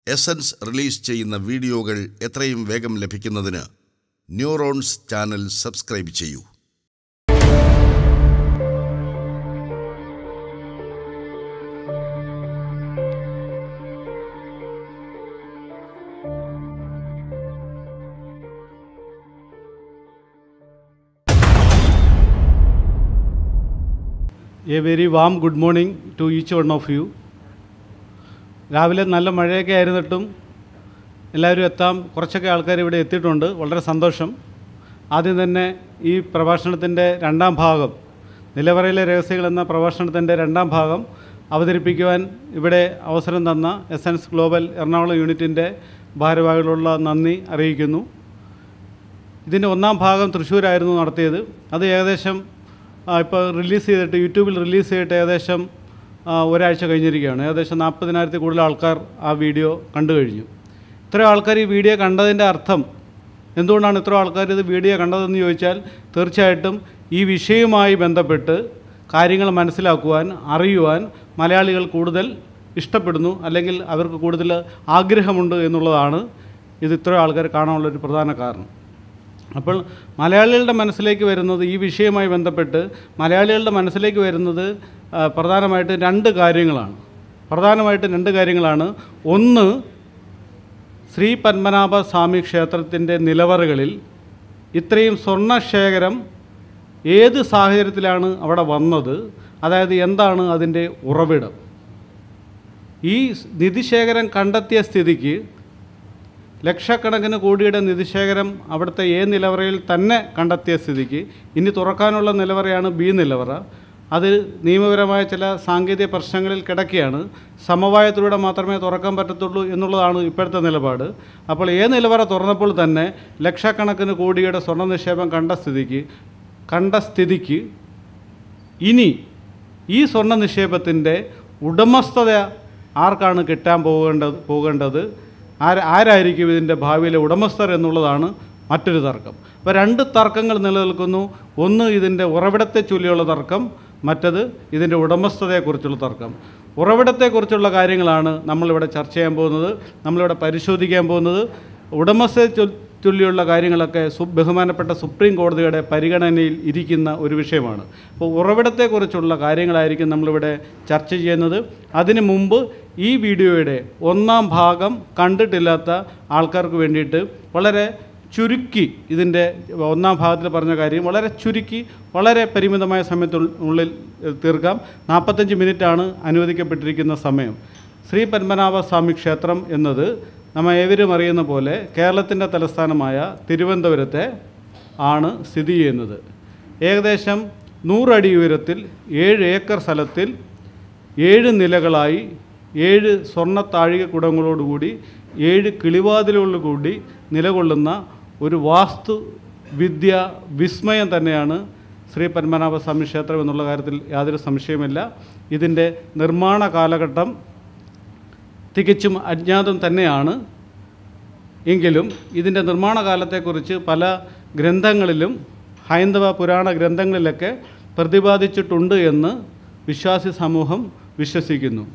essence release ചെയ്യുന്ന വീഡിയോകൾ എത്രയും വേഗം ലഭിക്കുന്നതിന് ന്യൂറോൺസ് ചാനൽ സബ്സ്ക്രൈബ് ചെയ്യൂ a very warm good morning to each one of you രാവിലെ നല്ല മഴയൊക്കെ ആയിരുന്നിട്ടും എല്ലാവരും എത്താം കുറച്ചൊക്കെ ആൾക്കാർ ഇവിടെ എത്തിയിട്ടുണ്ട് വളരെ സന്തോഷം ആദ്യം തന്നെ ഈ പ്രഭാഷണത്തിൻ്റെ രണ്ടാം ഭാഗം നിലവറയിലെ രഹസ്യങ്ങൾ എന്ന പ്രഭാഷണത്തിൻ്റെ രണ്ടാം ഭാഗം അവതരിപ്പിക്കുവാൻ ഇവിടെ അവസരം തന്ന എസൻസ് ഗ്ലോബൽ എറണാകുളം യൂണിറ്റിൻ്റെ ഭാരവാഹികളുള്ള നന്ദി അറിയിക്കുന്നു ഇതിൻ്റെ ഒന്നാം ഭാഗം തൃശ്ശൂരായിരുന്നു നടത്തിയത് അത് ഏകദേശം ഇപ്പോൾ റിലീസ് ചെയ്തിട്ട് യൂട്യൂബിൽ റിലീസ് ചെയ്തിട്ട് ഏകദേശം ആ, ഒരാഴ്ച കഴിഞ്ഞിരിക്കുകയാണ് ഏകദേശം നാൽപ്പതിനായിരത്തിൽ കൂടുതൽ ആൾക്കാർ ആ വീഡിയോ കണ്ടു കഴിഞ്ഞു ഇത്രയും ആൾക്കാർ ഈ വീഡിയോ കണ്ടതിൻ്റെ അർത്ഥം എന്തുകൊണ്ടാണ് ഇത്ര ആൾക്കാർ ഇത് വീഡിയോ കണ്ടതെന്ന് ചോദിച്ചാൽ തീർച്ചയായിട്ടും ഈ വിഷയവുമായി ബന്ധപ്പെട്ട് കാര്യങ്ങൾ മനസ്സിലാക്കുവാൻ അറിയുവാൻ മലയാളികൾ കൂടുതൽ ഇഷ്ടപ്പെടുന്നു അല്ലെങ്കിൽ അവർക്ക് കൂടുതൽ ആഗ്രഹമുണ്ട് എന്നുള്ളതാണ് ഇത് ഇത്രയും ആൾക്കാർ കാണാനുള്ളൊരു പ്രധാന കാരണം അപ്പോൾ മലയാളികളുടെ മനസ്സിലേക്ക് വരുന്നത് ഈ വിഷയവുമായി ബന്ധപ്പെട്ട് മലയാളികളുടെ മനസ്സിലേക്ക് വരുന്നത് ആ, പ്രധാനമായിട്ടും രണ്ട് കാര്യങ്ങളാണ് പ്രധാനമായിട്ടും രണ്ട് കാര്യങ്ങളാണ് ഒന്ന് ശ്രീ പത്മനാഭ സ്വാമി ക്ഷേത്രത്തിൻ്റെ നിലവറകളിൽ ഇത്രയും സ്വർണ്ണശേഖരം ഏത് സാഹചര്യത്തിലാണ് അവിടെ വന്നത് അതായത് എന്താണ് അതിൻ്റെ ഉറവിടം ഈ നിധിശേഖരം കണ്ടെത്തിയ സ്ഥിതിക്ക് ലക്ഷക്കണക്കിന് കോടിയുടെ നിധിശേഖരം അവിടുത്തെ എ നിലവറയിൽ തന്നെ കണ്ടെത്തിയ സ്ഥിതിക്ക് ഇനി തുറക്കാനുള്ള നിലവറയാണ് ബി നിലവറ അത് നിയമപരമായ ചില സാങ്കേതിക പ്രശ്നങ്ങളിൽ കിടക്കുകയാണ് സമവായത്തിലൂടെ മാത്രമേ തുറക്കാൻ പറ്റത്തുള്ളൂ എന്നുള്ളതാണ് ഇപ്പോഴത്തെ നിലപാട് അപ്പോൾ എ നിലവറ തുറന്നപ്പോൾ തന്നെ ലക്ഷക്കണക്കിന് കോടിയുടെ സ്വർണ്ണ നിക്ഷേപം കണ്ട സ്ഥിതിക്ക് കണ്ട സ്ഥിതിക്ക് ഇനി ഈ സ്വർണ്ണ നിക്ഷേപത്തിൻ്റെ ഉടമസ്ഥത ആർക്കാണ് കിട്ടാൻ പോകേണ്ടത് പോകേണ്ടത് ആര് ആരായിരിക്കും ഇതിൻ്റെ ഭാവിയിലെ ഉടമസ്ഥർ എന്നുള്ളതാണ് മറ്റൊരു തർക്കം അപ്പോൾ രണ്ട് തർക്കങ്ങൾ നിലനിൽക്കുന്നു ഒന്ന് ഇതിൻ്റെ ഉറവിടത്തെ ചൊല്ലിയുള്ള തർക്കം മറ്റത് ഇതിൻ്റെ ഉടമസ്ഥതയെക്കുറിച്ചുള്ള തർക്കം ഉറവിടത്തെക്കുറിച്ചുള്ള കാര്യങ്ങളാണ് നമ്മളിവിടെ ചർച്ച ചെയ്യാൻ പോകുന്നത് നമ്മളിവിടെ പരിശോധിക്കാൻ പോകുന്നത് ഉടമസ്ഥയെ ചൊ- ചൊല്ലിയുള്ള കാര്യങ്ങളൊക്കെ സു ബഹുമാനപ്പെട്ട സുപ്രീം കോടതിയുടെ പരിഗണനയിൽ ഇരിക്കുന്ന ഒരു വിഷയമാണ് അപ്പോൾ ഉറവിടത്തെക്കുറിച്ചുള്ള കാര്യങ്ങളായിരിക്കും നമ്മളിവിടെ ചർച്ച ചെയ്യുന്നത് അതിനു മുമ്പ് ഈ വീഡിയോയുടെ ഒന്നാം ഭാഗം കണ്ടിട്ടില്ലാത്ത ആൾക്കാർക്ക് വേണ്ടിയിട്ട് വളരെ ചുരുക്കി ഇതിൻ്റെ ഒന്നാം ഭാഗത്തിൽ പറഞ്ഞ കാര്യം വളരെ ചുരുക്കി വളരെ പരിമിതമായ സമയത്തുള്ളിൽ തീർക്കാം നാൽപ്പത്തഞ്ച് മിനിറ്റാണ് അനുവദിക്കപ്പെട്ടിരിക്കുന്ന സമയം ശ്രീ പത്മനാഭ സ്വാമി ക്ഷേത്രം എന്നത് നമ്മ ഏവരും അറിയുന്ന പോലെ കേരളത്തിൻ്റെ തലസ്ഥാനമായ തിരുവനന്തപുരത്തെ ആണ് സ്ഥിതി ചെയ്യുന്നത് ഏകദേശം നൂറടി ഉയരത്തിൽ ഏഴ് ഏക്കർ സ്ഥലത്തിൽ ഏഴ് നിലകളായി ഏഴ് സ്വർണ്ണ താഴിക കുടങ്ങളോടുകൂടി ഏഴ് കിളിവാതിലുകളോടുകൂടി നിലകൊള്ളുന്ന ഒരു വാസ്തു വിദ്യ വിസ്മയം തന്നെയാണ് ശ്രീ പത്മനാഭ സ്വാമി ക്ഷേത്രം എന്നുള്ള കാര്യത്തിൽ യാതൊരു സംശയമില്ല ഇതിൻ്റെ നിർമ്മാണ കാലഘട്ടം തികച്ചും അജ്ഞാതം തന്നെയാണ് എങ്കിലും ഇതിൻ്റെ നിർമ്മാണ കാലത്തെക്കുറിച്ച് പല ഗ്രന്ഥങ്ങളിലും ഹൈന്ദവ പുരാണ ഗ്രന്ഥങ്ങളിലൊക്കെ പ്രതിപാദിച്ചിട്ടുണ്ട് എന്ന് വിശ്വാസി സമൂഹം വിശ്വസിക്കുന്നു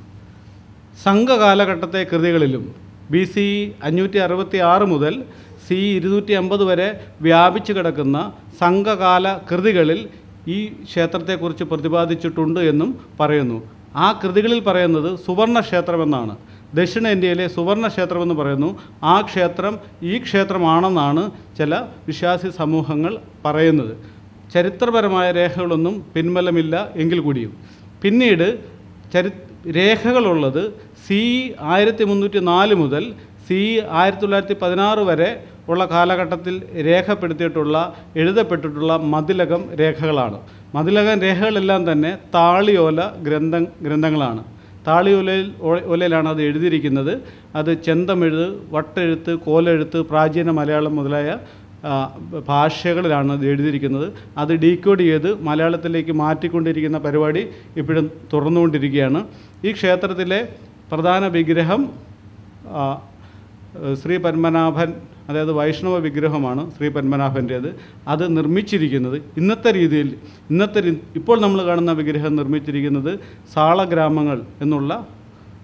സംഘകാലഘട്ടത്തെ കൃതികളിലും ബി സി അഞ്ഞൂറ്റി അറുപത്തി ആറ് മുതൽ സി ഇരുന്നൂറ്റി അമ്പത് വരെ വ്യാപിച്ചു കിടക്കുന്ന സംഘകാല കൃതികളിൽ ഈ ക്ഷേത്രത്തെക്കുറിച്ച് പ്രതിപാദിച്ചിട്ടുണ്ട് എന്നും പറയുന്നു ആ കൃതികളിൽ പറയുന്നത് സുവർണ ക്ഷേത്രമെന്നാണ് ദക്ഷിണേന്ത്യയിലെ സുവർണ ക്ഷേത്രമെന്ന് പറയുന്നു ആ ക്ഷേത്രം ഈ ക്ഷേത്രമാണെന്നാണ് ചില വിശ്വാസി സമൂഹങ്ങൾ പറയുന്നത് ചരിത്രപരമായ രേഖകളൊന്നും പിൻബലമില്ല എങ്കിൽ കൂടിയും പിന്നീട് ചരി രേഖകളുള്ളത് സി ആയിരത്തി മുന്നൂറ്റി നാല് മുതൽ സി ആയിരത്തി തൊള്ളായിരത്തി പതിനാറ് വരെ ഉള്ള കാലഘട്ടത്തിൽ രേഖപ്പെടുത്തിയിട്ടുള്ള എഴുതപ്പെട്ടിട്ടുള്ള മതിലകം രേഖകളാണ് മതിലകം രേഖകളെല്ലാം തന്നെ താളിയോല ഗ്രന്ഥ ഗ്രന്ഥങ്ങളാണ് താളിയോലയിൽ ഓ- ഓലയിലാണ് അത് എഴുതിയിരിക്കുന്നത് അത് ചെന്തമെഴുത് വട്ടെഴുത്ത് കോലെഴുത്ത് പ്രാചീന മലയാളം മുതലായ ആ, ഭാഷകളിലാണ് ഇത് എഴുതിയിരിക്കുന്നത് അത് ഡീകോഡ് ചെയ്ത് മലയാളത്തിലേക്ക് മാറ്റിക്കൊണ്ടിരിക്കുന്ന പരിപാടി ഇപ്പോഴും തുറന്നുകൊണ്ടിരിക്കുകയാണ് ഈ ക്ഷേത്രത്തിലെ പ്രധാന വിഗ്രഹം ആ, ശ്രീ പത്മനാഭൻ അതായത് വൈഷ്ണവ വിഗ്രഹമാണ് ശ്രീ പത്മനാഭൻ്റേത് അത് നിർമ്മിച്ചിരിക്കുന്നത് ഇന്നത്തെ രീതിയിൽ ഇന്നത്തെ രീ- ഇപ്പോൾ നമ്മൾ കാണുന്ന വിഗ്രഹം നിർമ്മിച്ചിരിക്കുന്നത് സാളഗ്രാമങ്ങൾ എന്നുള്ള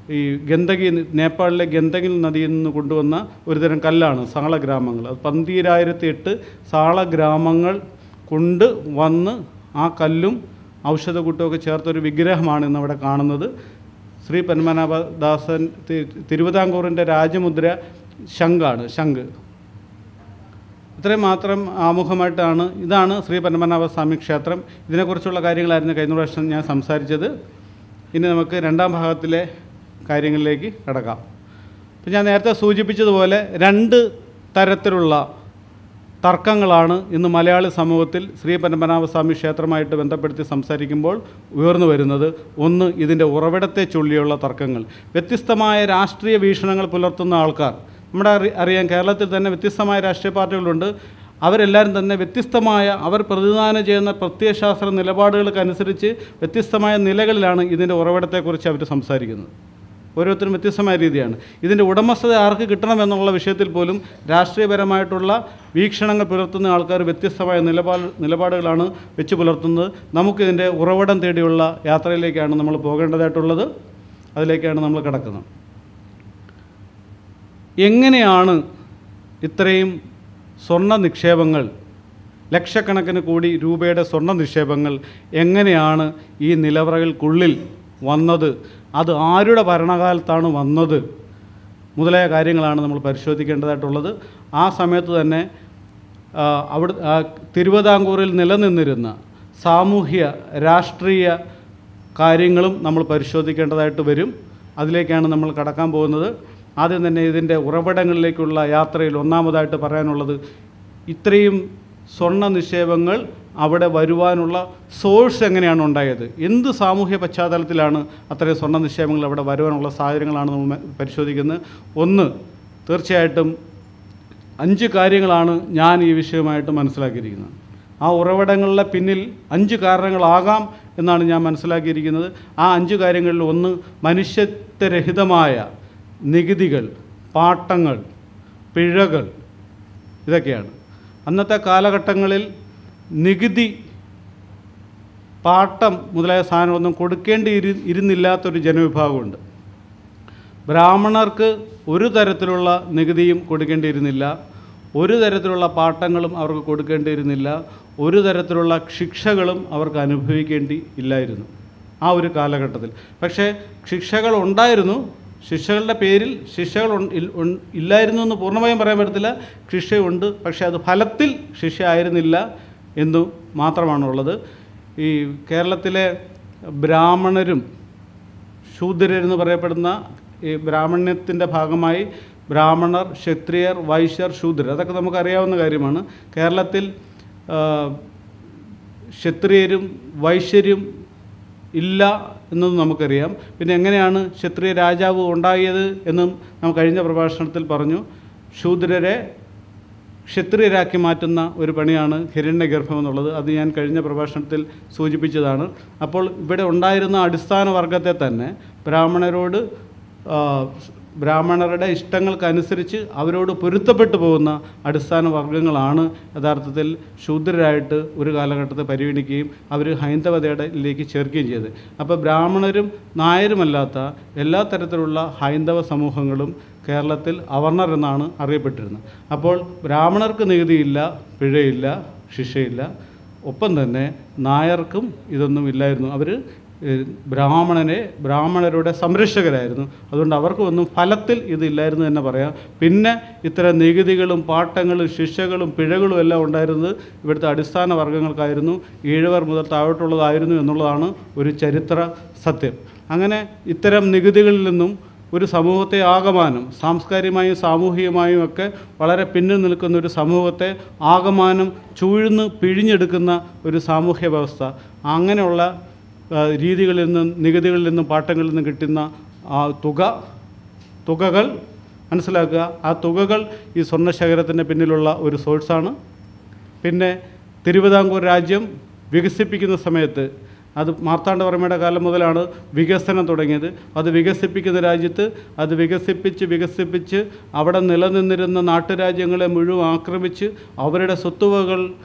ഈ ഗന്ദകി നേപ്പാളിലെ ഗന്ദകിൽ നദിയിൽ നിന്ന് കൊണ്ടുവന്ന ഒരുതരം കല്ലാണ് സാള ഗ്രാമങ്ങൾ അത് പന്തീരായിരത്തി എട്ട് സാള ഗ്രാമങ്ങൾ കൊണ്ട് വന്ന് ആ കല്ലും ഔഷധക്കൂട്ടുമൊക്കെ ചേർത്തൊരു വിഗ്രഹമാണ് ഇന്ന് അവിടെ കാണുന്നത് ശ്രീ പത്മനാഭദാസൻ തി- തിരുവിതാംകൂറിൻ്റെ രാജമുദ്ര ശംഖാണ് ശംഖ് ഇത്രയും മാത്രം ആമുഖമായിട്ടാണ് ഇതാണ് ശ്രീ പത്മനാഭസ്വാമി ക്ഷേത്രം ഇതിനെക്കുറിച്ചുള്ള കാര്യങ്ങളായിരുന്നു കഴിഞ്ഞ പ്രാവശ്യം ഞാൻ സംസാരിച്ചത് ഇനി നമുക്ക് രണ്ടാം ഭാഗത്തിലെ കാര്യങ്ങളിലേക്ക് കടക്കാം ഇപ്പം ഞാൻ നേരത്തെ സൂചിപ്പിച്ചതുപോലെ രണ്ട് തരത്തിലുള്ള തർക്കങ്ങളാണ് ഇന്ന് മലയാളി സമൂഹത്തിൽ ശ്രീ പത്മനാഭസ്വാമി ക്ഷേത്രമായിട്ട് ബന്ധപ്പെടുത്തി സംസാരിക്കുമ്പോൾ ഉയർന്നു വരുന്നത് ഒന്ന് ഇതിൻ്റെ ഉറവിടത്തെ ചൊല്ലിയുള്ള തർക്കങ്ങൾ വ്യത്യസ്തമായ രാഷ്ട്രീയ വീക്ഷണങ്ങൾ പുലർത്തുന്ന ആൾക്കാർ നമ്മുടെ അറി അറിയാം കേരളത്തിൽ തന്നെ വ്യത്യസ്തമായ രാഷ്ട്രീയ പാർട്ടികളുണ്ട് അവരെല്ലാവരും തന്നെ വ്യത്യസ്തമായ അവർ പ്രതിദാനം ചെയ്യുന്ന പ്രത്യയശാസ്ത്ര നിലപാടുകൾക്കനുസരിച്ച് വ്യത്യസ്തമായ നിലകളിലാണ് ഇതിൻ്റെ ഉറവിടത്തെക്കുറിച്ച് അവർ സംസാരിക്കുന്നത് ഓരോരുത്തരും വ്യത്യസ്തമായ രീതിയാണ് ഇതിൻ്റെ ഉടമസ്ഥത ആർക്ക് കിട്ടണമെന്നുള്ള വിഷയത്തിൽ പോലും രാഷ്ട്രീയപരമായിട്ടുള്ള വീക്ഷണങ്ങൾ പുലർത്തുന്ന ആൾക്കാർ വ്യത്യസ്തമായ നിലപാട് നിലപാടുകളാണ് വെച്ച് പുലർത്തുന്നത് നമുക്കിതിൻ്റെ ഉറവിടം തേടിയുള്ള യാത്രയിലേക്കാണ് നമ്മൾ പോകേണ്ടതായിട്ടുള്ളത് അതിലേക്കാണ് നമ്മൾ കിടക്കുന്നത് എങ്ങനെയാണ് ഇത്രയും സ്വർണ്ണ നിക്ഷേപങ്ങൾ ലക്ഷക്കണക്കിന് കോടി രൂപയുടെ സ്വർണ്ണ നിക്ഷേപങ്ങൾ എങ്ങനെയാണ് ഈ നിലവറകൾക്കുള്ളിൽ വന്നത് അത് ആരുടെ ഭരണകാലത്താണ് വന്നത് മുതലായ കാര്യങ്ങളാണ് നമ്മൾ പരിശോധിക്കേണ്ടതായിട്ടുള്ളത് ആ സമയത്ത് തന്നെ ആ, അവിടെ ആ, തിരുവിതാംകൂറിൽ നിലനിന്നിരുന്ന സാമൂഹ്യ രാഷ്ട്രീയ കാര്യങ്ങളും നമ്മൾ പരിശോധിക്കേണ്ടതായിട്ട് വരും അതിലേക്കാണ് നമ്മൾ കടക്കാൻ പോകുന്നത് ആദ്യം തന്നെ ഇതിൻ്റെ ഉറവിടങ്ങളിലേക്കുള്ള യാത്രയിൽ ഒന്നാമതായിട്ട് പറയാനുള്ളത് ഇത്രയും സ്വർണ്ണ നിക്ഷേപങ്ങൾ അവിടെ വരുവാനുള്ള സോഴ്സ് എങ്ങനെയാണ് ഉണ്ടായത് എന്ത് സാമൂഹ്യ പശ്ചാത്തലത്തിലാണ് അത്രയും സ്വർണ്ണ നിക്ഷേപങ്ങൾ അവിടെ വരുവാനുള്ള സാഹചര്യങ്ങളാണ് നമ്മൾ മ- പരിശോധിക്കുന്നത് ഒന്ന് തീർച്ചയായിട്ടും അഞ്ച് കാര്യങ്ങളാണ് ഞാൻ ഈ വിഷയമായിട്ട് മനസ്സിലാക്കിയിരിക്കുന്നത് ആ ഉറവിടങ്ങളുടെ പിന്നിൽ അഞ്ച് കാരണങ്ങളാകാം എന്നാണ് ഞാൻ മനസ്സിലാക്കിയിരിക്കുന്നത് ആ അഞ്ച് കാര്യങ്ങളിൽ ഒന്ന് മനുഷ്യത്വരഹിതമായ നികുതികൾ പാട്ടങ്ങൾ പിഴകൾ ഇതൊക്കെയാണ് അന്നത്തെ കാലഘട്ടങ്ങളിൽ നികുതി പാട്ടം മുതലായ സാധനമൊന്നും കൊടുക്കേണ്ടി ഇരു ഇരുന്നില്ലാത്തൊരു ജനവിഭാഗമുണ്ട് ബ്രാഹ്മണർക്ക് ഒരു തരത്തിലുള്ള നികുതിയും കൊടുക്കേണ്ടിയിരുന്നില്ല ഒരു തരത്തിലുള്ള പാട്ടങ്ങളും അവർക്ക് കൊടുക്കേണ്ടിയിരുന്നില്ല ഒരു തരത്തിലുള്ള ശിക്ഷകളും അവർക്ക് അനുഭവിക്കേണ്ടി ഇല്ലായിരുന്നു ആ ഒരു കാലഘട്ടത്തിൽ പക്ഷേ ശിക്ഷകൾ ഉണ്ടായിരുന്നു ശിക്ഷകളുടെ പേരിൽ ശിക്ഷകൾ ഉൺ- ഇൽ- ഉൺ- ഇല്ലായിരുന്നു എന്ന് പൂർണ്ണമായും പറയാൻ പറ്റത്തില്ല ശിക്ഷയുണ്ട് പക്ഷേ അത് ഫലത്തിൽ ശിക്ഷ ആയിരുന്നില്ല എന്നു മാത്രമാണുള്ളത് ഈ കേരളത്തിലെ ബ്രാഹ്മണരും ശൂദ്രരെന്ന് പറയപ്പെടുന്ന ഈ ബ്രാഹ്മണ്യത്തിൻ്റെ ഭാഗമായി ബ്രാഹ്മണർ ക്ഷത്രിയർ വൈശ്യർ ശൂദ്രർ അതൊക്കെ നമുക്കറിയാവുന്ന കാര്യമാണ് കേരളത്തിൽ ആ, ക്ഷത്രിയരും വൈശ്യരും ഇല്ല എന്നത് നമുക്കറിയാം പിന്നെ എങ്ങനെയാണ് ക്ഷത്രിയ രാജാവ് ഉണ്ടായത് എന്നും നാം കഴിഞ്ഞ പ്രഭാഷണത്തിൽ പറഞ്ഞു ശൂദ്രരെ ക്ഷത്രിയരാക്കി മാറ്റുന്ന ഒരു പണിയാണ് ഹിരണ്യഗർഭം എന്നുള്ളത് അത് ഞാൻ കഴിഞ്ഞ പ്രഭാഷണത്തിൽ സൂചിപ്പിച്ചതാണ് അപ്പോൾ ഇവിടെ ഉണ്ടായിരുന്ന അടിസ്ഥാന വർഗത്തെ തന്നെ ബ്രാഹ്മണരോട് ആ, ബ്രാഹ്മണരുടെ ഇഷ്ടങ്ങൾക്കനുസരിച്ച് അവരോട് പൊരുത്തപ്പെട്ടു പോകുന്ന അടിസ്ഥാന വർഗങ്ങളാണ് യഥാർത്ഥത്തിൽ ശൂദ്രരായിട്ട് ഒരു കാലഘട്ടത്തെ പരിഗണിക്കുകയും അവർ ഹൈന്ദവതയിലേക്ക് ചേർക്കുകയും ചെയ്തത് അപ്പോൾ ബ്രാഹ്മണരും നായരുമല്ലാത്ത എല്ലാ തരത്തിലുള്ള ഹൈന്ദവ സമൂഹങ്ങളും കേരളത്തിൽ അവർണർ എന്നാണ് അറിയപ്പെട്ടിരുന്നത് അപ്പോൾ ബ്രാഹ്മണർക്ക് നികുതിയില്ല പിഴയില്ല ശിക്ഷയില്ല ഒപ്പം തന്നെ നായർക്കും ഇതൊന്നും ഇല്ലായിരുന്നു അവർ ബ്രാഹ്മണനെ ബ്രാഹ്മണരുടെ സംരക്ഷകരായിരുന്നു അതുകൊണ്ട് അവർക്കും ഒന്നും ഫലത്തിൽ ഇതില്ലായിരുന്നു തന്നെ പറയാം പിന്നെ ഇത്തരം നികുതികളും പാട്ടങ്ങളും ശിക്ഷകളും പിഴകളും എല്ലാം ഉണ്ടായിരുന്നത് ഇവിടുത്തെ അടിസ്ഥാന വർഗ്ഗങ്ങൾക്കായിരുന്നു ഈഴവർ മുതൽ താഴോട്ടുള്ളതായിരുന്നു എന്നുള്ളതാണ് ഒരു ചരിത്ര സത്യം അങ്ങനെ ഇത്തരം നികുതികളിൽ നിന്നും ഒരു സമൂഹത്തെ ആകമാനം സാംസ്കാരികമായും സാമൂഹികമായും ഒക്കെ വളരെ പിന്നിൽ നിൽക്കുന്ന ഒരു സമൂഹത്തെ ആകമാനം ചൂഴ്ന്ന് പിഴിഞ്ഞെടുക്കുന്ന ഒരു സാമൂഹ്യ വ്യവസ്ഥ അങ്ങനെയുള്ള ആ, രീതികളിൽ നിന്നും നികുതികളിൽ നിന്നും പാട്ടങ്ങളിൽ നിന്നും കിട്ടുന്ന ആ തുക തുകകൾ മനസ്സിലാക്കുക ആ തുകകൾ ഈ സ്വർണ്ണശേഖരത്തിൻ്റെ പിന്നിലുള്ള ഒരു സോഴ്സാണ് പിന്നെ തിരുവിതാംകൂർ രാജ്യം വികസിപ്പിക്കുന്ന സമയത്ത് അത് മാർത്താണ്ഡവർമ്മയുടെ കാലം മുതലാണ് വികസനം തുടങ്ങിയത് അത് വികസിപ്പിക്കുന്ന രാജ്യത്ത് അത് വികസിപ്പിച്ച് വികസിപ്പിച്ച് അവിടെ നിലനിന്നിരുന്ന നാട്ടുരാജ്യങ്ങളെ മുഴുവൻ ആക്രമിച്ച് അവരുടെ സ്വത്തുവകൾ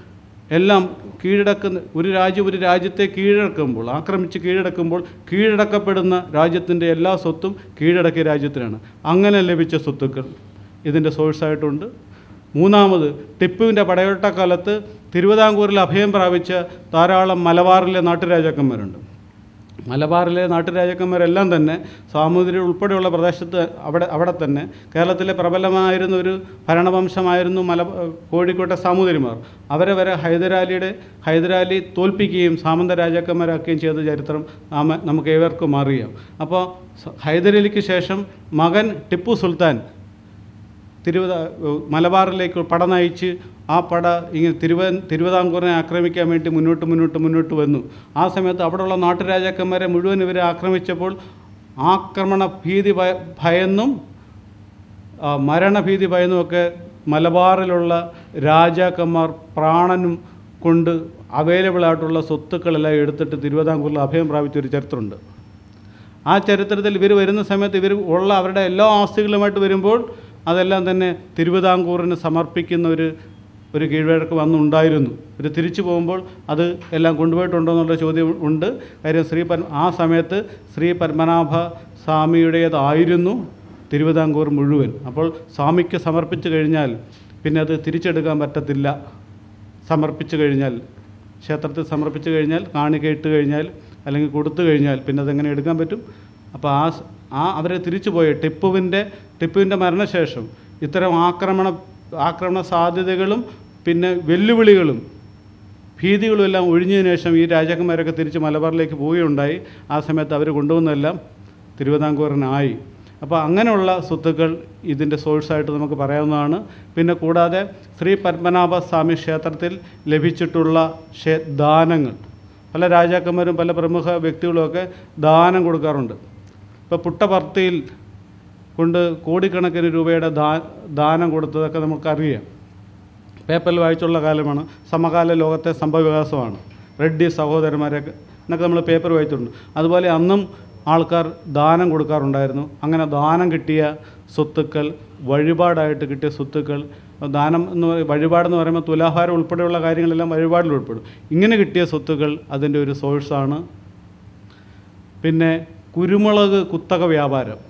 എല്ലാം കീഴടക്കുന്ന ഒരു രാജ്യം ഒരു രാജ്യത്തെ കീഴടക്കുമ്പോൾ ആക്രമിച്ച് കീഴടക്കുമ്പോൾ കീഴടക്കപ്പെടുന്ന രാജ്യത്തിൻ്റെ എല്ലാ സ്വത്തും കീഴടക്കിയ രാജ്യത്തിനാണ് അങ്ങനെ ലഭിച്ച സ്വത്തുക്കൾ ഇതിൻ്റെ സോഴ്സായിട്ടുണ്ട് മൂന്നാമത് ടിപ്പുവിൻ്റെ പടയോട്ടക്കാലത്ത് തിരുവിതാംകൂറിൽ അഭയം പ്രാപിച്ച ധാരാളം മലബാറിലെ നാട്ടുരാജാക്കന്മാരുണ്ട് മലബാറിലെ നാട്ടുരാജാക്കന്മാരെല്ലാം തന്നെ സാമൂതിരി ഉൾപ്പെടെയുള്ള പ്രദേശത്ത് അവിടെ അവിടെ തന്നെ കേരളത്തിലെ പ്രബലമായിരുന്ന ഒരു ഭരണവംശമായിരുന്നു മല കോഴിക്കോട്ടെ സാമൂതിരിമാർ അവരെ വരെ ഹൈദരാലിയുടെ ഹൈദരാലി തോൽപ്പിക്കുകയും സാമന്ത രാജാക്കന്മാരാക്കുകയും ചെയ്ത ചരിത്രം നാമ നമുക്ക് ഏവർക്കും അറിയാം അപ്പോൾ സ- ഹൈദരലിക്ക് ശേഷം മകൻ ടിപ്പു സുൽത്താൻ തിരുവിതാ മലബാറിലേക്ക് പട നയിച്ച് ആ പട ഇങ്ങനെ തിരുവ തിരുവിതാംകൂറിനെ ആക്രമിക്കാൻ വേണ്ടി മുന്നോട്ട് മുന്നോട്ട് മുന്നോട്ട് വന്നു ആ സമയത്ത് അവിടെയുള്ള നാട്ടുരാജാക്കന്മാരെ മുഴുവൻ ഇവരെ ആക്രമിച്ചപ്പോൾ ആക്രമണ ഭീതി ഭയ ഭയന്നും ആ, മരണഭീതി ഭയന്നുമൊക്കെ മലബാറിലുള്ള രാജാക്കന്മാർ പ്രാണനും കൊണ്ട് അവൈലബിൾ ആയിട്ടുള്ള സ്വത്തുക്കളെല്ലാം എടുത്തിട്ട് തിരുവിതാംകൂറിൽ അഭയം പ്രാപിച്ച ഒരു ചരിത്രമുണ്ട് ആ ചരിത്രത്തിൽ ഇവർ വരുന്ന സമയത്ത് ഇവർ ഉള്ള അവരുടെ എല്ലാ ആസ്തികളുമായിട്ട് വരുമ്പോൾ അതെല്ലാം തന്നെ തിരുവിതാംകൂറിന് സമർപ്പിക്കുന്ന ഒരു ഒരു കീഴ്വഴക്ക് വന്നുണ്ടായിരുന്നു ഇവർ തിരിച്ചു പോകുമ്പോൾ അത് എല്ലാം കൊണ്ടുപോയിട്ടുണ്ടോ എന്നുള്ള ചോദ്യം ഉണ്ട് കാര്യം ശ്രീ പത്മ ആ സമയത്ത് ശ്രീ പത്മനാഭ സ്വാമിയുടേതായിരുന്നു തിരുവിതാംകൂർ മുഴുവൻ അപ്പോൾ സ്വാമിക്ക് സമർപ്പിച്ചു കഴിഞ്ഞാൽ പിന്നെ അത് തിരിച്ചെടുക്കാൻ പറ്റത്തില്ല സമർപ്പിച്ചു കഴിഞ്ഞാൽ ക്ഷേത്രത്തിൽ സമർപ്പിച്ചു കഴിഞ്ഞാൽ കാണിക ഇട്ട് കഴിഞ്ഞാൽ അല്ലെങ്കിൽ കൊടുത്തു കഴിഞ്ഞാൽ പിന്നെ അതെങ്ങനെ എടുക്കാൻ പറ്റും അപ്പോൾ ആ സ്- ആ അവരെ തിരിച്ചു പോയ ടിപ്പുവിൻ്റെ ടിപ്പുവിൻ്റെ മരണശേഷം ഇത്തരം ആക്രമണ ആക്രമണ സാധ്യതകളും പിന്നെ വെല്ലുവിളികളും ഭീതികളും എല്ലാം ഒഴിഞ്ഞതിന് ശേഷം ഈ രാജാക്കന്മാരൊക്കെ തിരിച്ച് മലബാറിലേക്ക് പോവുകയുണ്ടായി ആ സമയത്ത് അവർ കൊണ്ടുവന്നെല്ലാം തിരുവിതാംകൂറിനായി അപ്പോൾ അങ്ങനെയുള്ള സ്വത്തുക്കൾ ഇതിൻ്റെ സോഴ്സായിട്ട് നമുക്ക് പറയാവുന്നതാണ് പിന്നെ കൂടാതെ ശ്രീ പത്മനാഭ സ്വാമി ക്ഷേത്രത്തിൽ ലഭിച്ചിട്ടുള്ള ക്ഷേ ദാനങ്ങൾ പല രാജാക്കന്മാരും പല പ്രമുഖ വ്യക്തികളുമൊക്കെ ദാനം കൊടുക്കാറുണ്ട് ഇപ്പോൾ പുട്ടപർത്തിയിൽ കൊണ്ട് കോടിക്കണക്കിന് രൂപയുടെ ദാ ദാനം കൊടുത്തതൊക്കെ നമുക്കറിയാം പേപ്പറിൽ വായിച്ചുള്ള കാലമാണ് സമകാല ലോകത്തെ സംഭവവികാസമാണ് റെഡ്ഡി സഹോദരന്മാരൊക്കെ എന്നൊക്കെ നമ്മൾ പേപ്പർ വായിച്ചിട്ടുണ്ട് അതുപോലെ അന്നും ആൾക്കാർ ദാനം കൊടുക്കാറുണ്ടായിരുന്നു അങ്ങനെ ദാനം കിട്ടിയ സ്വത്തുക്കൾ വഴിപാടായിട്ട് കിട്ടിയ സ്വത്തുക്കൾ ദാനം എന്ന് പറ- വഴിപാടെന്ന് പറയുമ്പോൾ തുലാഭാരം ഉൾപ്പെടെയുള്ള കാര്യങ്ങളെല്ലാം വഴിപാടിൽ ഉൾപ്പെടും ഇങ്ങനെ കിട്ടിയ സ്വത്തുക്കൾ അതിൻ്റെ ഒരു സോഴ്സാണ് പിന്നെ കുരുമുളക് കുത്തക വ്യാപാരം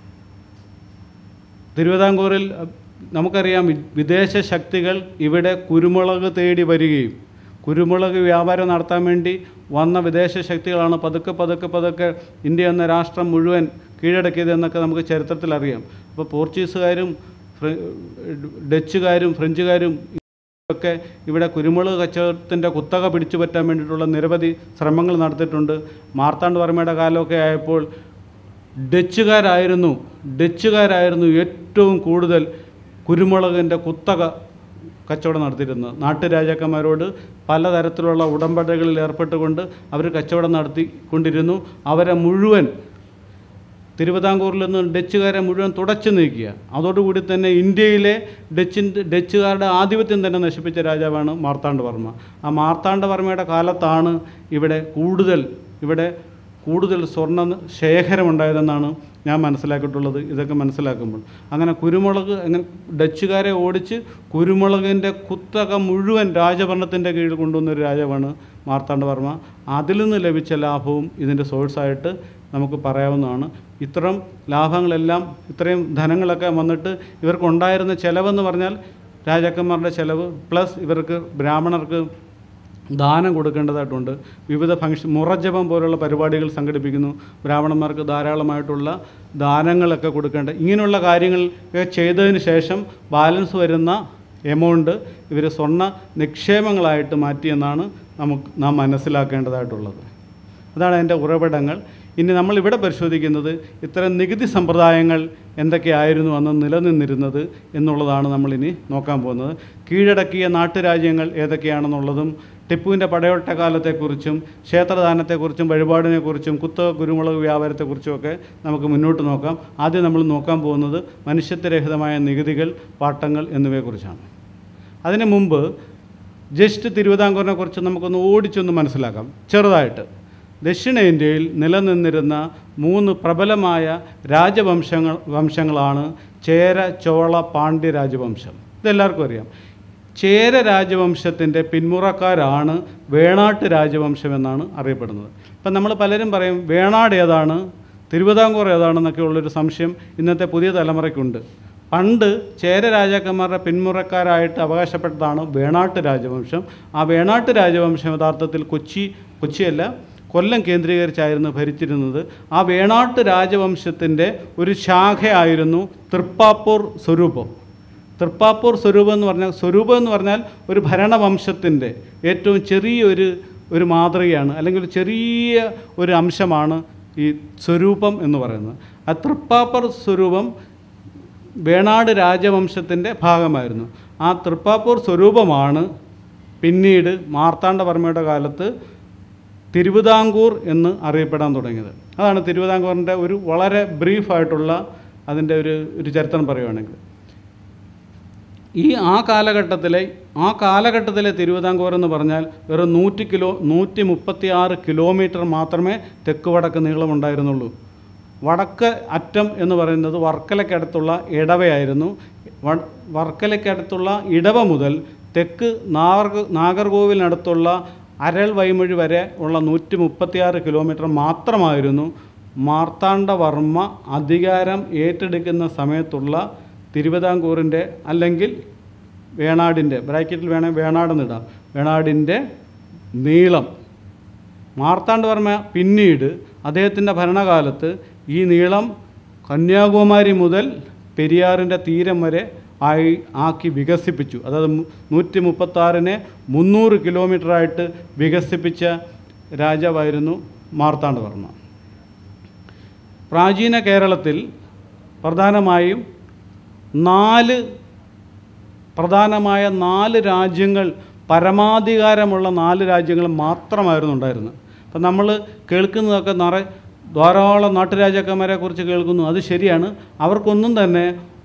തിരുവിതാംകൂറിൽ അഹ്, നമുക്കറിയാം വി- വിദേശ ശക്തികൾ ഇവിടെ കുരുമുളക് തേടി വരികയും കുരുമുളക് വ്യാപാരം നടത്താൻ വേണ്ടി വന്ന വിദേശ ശക്തികളാണ് പതുക്കെ പതുക്കെ പതുക്കെ ഇന്ത്യ എന്ന രാഷ്ട്രം മുഴുവൻ കീഴടക്കിയത് എന്നൊക്കെ നമുക്ക് ചരിത്രത്തിൽ അറിയാം അപ്പോൾ പോർച്ചുഗീസുകാരും ഫ്ര- ഡച്ചുകാരും ഫ്രഞ്ചുകാരും ഒക്കെ ഇവിടെ കുരുമുളക് കച്ചവടത്തിൻ്റെ കുത്തക പിടിച്ചു പറ്റാൻ വേണ്ടിയിട്ടുള്ള നിരവധി ശ്രമങ്ങൾ നടത്തിയിട്ടുണ്ട് മാർത്താണ്ഡ് വർമ്മയുടെ കാലമൊക്കെ ആയപ്പോൾ ഡച്ചുകാരായിരുന്നു ഡച്ചുകാരായിരുന്നു ഏറ്റവും കൂടുതൽ കുരുമുളകിൻ്റെ കുത്തക കച്ചവടം നടത്തിയിരുന്നത് നാട്ടുരാജാക്കന്മാരോട് പലതരത്തിലുള്ള ഉടമ്പടികളിൽ ഏർപ്പെട്ടുകൊണ്ട് അവർ കച്ചവടം നടത്തിക്കൊണ്ടിരുന്നു അവരെ മുഴുവൻ തിരുവിതാംകൂറിൽ നിന്ന് ഡച്ചുകാരെ മുഴുവൻ തുടച്ചു നീക്കുക അതോടുകൂടി തന്നെ ഇന്ത്യയിലെ ഡച്ചിൻ്റെ ഡച്ചുകാരുടെ ആധിപത്യം തന്നെ നശിപ്പിച്ച രാജാവാണ് മാർത്താണ്ഡവർമ്മ ആ മാർത്താണ്ഡവർമ്മയുടെ കാലത്താണ് ഇവിടെ കൂടുതൽ ഇവിടെ കൂടുതൽ സ്വർണ്ണ ശേഖരമുണ്ടായതെന്നാണ് ഞാൻ മനസ്സിലാക്കിയിട്ടുള്ളത് ഇതൊക്കെ മനസ്സിലാക്കുമ്പോൾ അങ്ങനെ കുരുമുളക് അങ്ങനെ ഡച്ചുകാരെ ഓടിച്ച് കുരുമുളകിൻ്റെ കുത്തക മുഴുവൻ രാജഭരണത്തിൻ്റെ കീഴിൽ കൊണ്ടുവന്ന ഒരു രാജാവാണ് മാർത്താണ്ഡവർമ്മ അതിൽ നിന്ന് ലഭിച്ച ലാഭവും ഇതിൻ്റെ സോഴ്സായിട്ട് നമുക്ക് പറയാവുന്നതാണ് ഇത്തരം ലാഭങ്ങളെല്ലാം ഇത്രയും ധനങ്ങളൊക്കെ വന്നിട്ട് ഇവർക്കുണ്ടായിരുന്ന ചിലവെന്ന് പറഞ്ഞാൽ രാജാക്കന്മാരുടെ ചിലവ് പ്ലസ് ഇവർക്ക് ബ്രാഹ്മണർക്ക് ദാനം കൊടുക്കേണ്ടതായിട്ടുണ്ട് വിവിധ ഫംഗ്ഷൻ മുറജപം പോലുള്ള പരിപാടികൾ സംഘടിപ്പിക്കുന്നു ബ്രാഹ്മണന്മാർക്ക് ധാരാളമായിട്ടുള്ള ദാനങ്ങളൊക്കെ കൊടുക്കേണ്ട ഇങ്ങനെയുള്ള കാര്യങ്ങൾ ഒക്കെ ചെയ്തതിന് ശേഷം ബാലൻസ് വരുന്ന എമൗണ്ട് ഇവർ സ്വർണ്ണ നിക്ഷേപങ്ങളായിട്ട് മാറ്റിയെന്നാണ് നമുക്ക് നാം മനസ്സിലാക്കേണ്ടതായിട്ടുള്ളത് അതാണ് അതിൻ്റെ ഉറവിടങ്ങൾ ഇനി നമ്മൾ ഇവിടെ പരിശോധിക്കുന്നത് ഇത്തരം നികുതി സമ്പ്രദായങ്ങൾ എന്തൊക്കെയായിരുന്നു അന്ന് നിലനിന്നിരുന്നത് എന്നുള്ളതാണ് നമ്മളിനി നോക്കാൻ പോകുന്നത് കീഴടക്കിയ നാട്ടുരാജ്യങ്ങൾ ഏതൊക്കെയാണെന്നുള്ളതും ടിപ്പുവിൻ്റെ പടയോട്ട കാലത്തെക്കുറിച്ചും ക്ഷേത്രദാനത്തെക്കുറിച്ചും വഴിപാടിനെക്കുറിച്ചും കുത്ത കുരുമുളക് വ്യാപാരത്തെക്കുറിച്ചും ഒക്കെ നമുക്ക് മുന്നോട്ട് നോക്കാം ആദ്യം നമ്മൾ നോക്കാൻ പോകുന്നത് മനുഷ്യത്വരഹിതമായ നികുതികൾ പാട്ടങ്ങൾ എന്നിവയെക്കുറിച്ചാണ് അതിനു മുമ്പ് ജസ്റ്റ് തിരുവിതാംകൂറിനെ കുറിച്ച് നമുക്കൊന്ന് ഓടിച്ചൊന്ന് മനസ്സിലാക്കാം ചെറുതായിട്ട് ദക്ഷിണേന്ത്യയിൽ നിലനിന്നിരുന്ന മൂന്ന് പ്രബലമായ രാജവംശങ്ങൾ വംശങ്ങളാണ് ചേര ചോള പാണ്ഡ്യ രാജവംശം ഇതെല്ലാവർക്കും അറിയാം ചേര രാജവംശത്തിൻ്റെ പിന്മുറക്കാരാണ് വേണാട്ട് രാജവംശം എന്നാണ് അറിയപ്പെടുന്നത് ഇപ്പം നമ്മൾ പലരും പറയും വേണാട് ഏതാണ് തിരുവിതാംകൂർ ഏതാണെന്നൊക്കെ ഉള്ളൊരു സംശയം ഇന്നത്തെ പുതിയ തലമുറയ്ക്കുണ്ട് പണ്ട് ചേര രാജാക്കന്മാരുടെ പിന്മുറക്കാരായിട്ട് അവകാശപ്പെട്ടതാണ് വേണാട്ട് രാജവംശം ആ വേണാട്ട് രാജവംശം യഥാർത്ഥത്തിൽ കൊച്ചി കൊച്ചിയല്ല കൊല്ലം കേന്ദ്രീകരിച്ചായിരുന്നു ഭരിച്ചിരുന്നത് ആ വേണാട്ട് രാജവംശത്തിൻ്റെ ഒരു ശാഖയായിരുന്നു തൃപ്പാപ്പൂർ സ്വരൂപം തൃപ്പാപ്പൂർ സ്വരൂപം എന്ന് പറഞ്ഞാൽ സ്വരൂപം എന്ന് പറഞ്ഞാൽ ഒരു ഭരണവംശത്തിൻ്റെ ഏറ്റവും ചെറിയൊരു ഒരു മാതൃകയാണ് അല്ലെങ്കിൽ ഒരു ചെറിയ ഒരു അംശമാണ് ഈ സ്വരൂപം എന്ന് പറയുന്നത് ആ തൃപ്പാപ്പൂർ സ്വരൂപം വേണാട് രാജവംശത്തിൻ്റെ ഭാഗമായിരുന്നു ആ തൃപ്പാപ്പൂർ സ്വരൂപമാണ് പിന്നീട് മാർത്താണ്ഡവർമ്മയുടെ കാലത്ത് തിരുവിതാംകൂർ എന്ന് അറിയപ്പെടാൻ തുടങ്ങിയത് അതാണ് തിരുവിതാംകൂറിൻ്റെ ഒരു വളരെ ബ്രീഫായിട്ടുള്ള അതിൻ്റെ ഒരു ഒരു ചരിത്രം പറയുവാണെങ്കിൽ ഈ ആ കാലഘട്ടത്തിലെ ആ കാലഘട്ടത്തിലെ തിരുവിതാംകൂർ എന്ന് പറഞ്ഞാൽ വെറും നൂറ്റി കിലോ നൂറ്റി മുപ്പത്തി ആറ് കിലോമീറ്റർ മാത്രമേ തെക്ക് വടക്ക് നീളമുണ്ടായിരുന്നുള്ളൂ വടക്ക് അറ്റം എന്ന് പറയുന്നത് വർക്കലയ്ക്കടുത്തുള്ള ഇടവയായിരുന്നു വ- വർക്കലയ്ക്കടുത്തുള്ള ഇടവ മുതൽ തെക്ക് നാഗർ നാഗർകോവിലിനടുത്തുള്ള അരൾ വൈമൊഴി വരെ ഉള്ള നൂറ്റി മുപ്പത്തിയാറ് കിലോമീറ്റർ മാത്രമായിരുന്നു മാർത്താണ്ഡവർമ്മ അധികാരം ഏറ്റെടുക്കുന്ന സമയത്തുള്ള തിരുവിതാംകൂറിൻ്റെ അല്ലെങ്കിൽ വേണാടിൻ്റെ ബ്രാക്കറ്റിൽ വേണേൽ വേണാടെന്നിടാം വേണാടിൻ്റെ നീളം മാർത്താണ്ഡവർമ്മ പിന്നീട് അദ്ദേഹത്തിൻ്റെ ഭരണകാലത്ത് ഈ നീളം കന്യാകുമാരി മുതൽ പെരിയാറിൻ്റെ തീരം വരെ ആയി ആക്കി വികസിപ്പിച്ചു അതായത് നൂറ്റി മുപ്പത്താറിനെ മുന്നൂറ് കിലോമീറ്ററായിട്ട് വികസിപ്പിച്ച രാജാവായിരുന്നു മാർത്താണ്ഡവർമ്മ പ്രാചീന കേരളത്തിൽ പ്രധാനമായും നാല് പ്രധാനമായ നാല് രാജ്യങ്ങൾ പരമാധികാരമുള്ള നാല് രാജ്യങ്ങൾ മാത്രമായിരുന്നു ഉണ്ടായിരുന്നത് അപ്പം നമ്മൾ കേൾക്കുന്നതൊക്കെ നിറ ധാരാളം നാട്ടുരാജാക്കന്മാരെ കുറിച്ച് കേൾക്കുന്നു അത് ശരിയാണ് അവർക്കൊന്നും തന്നെ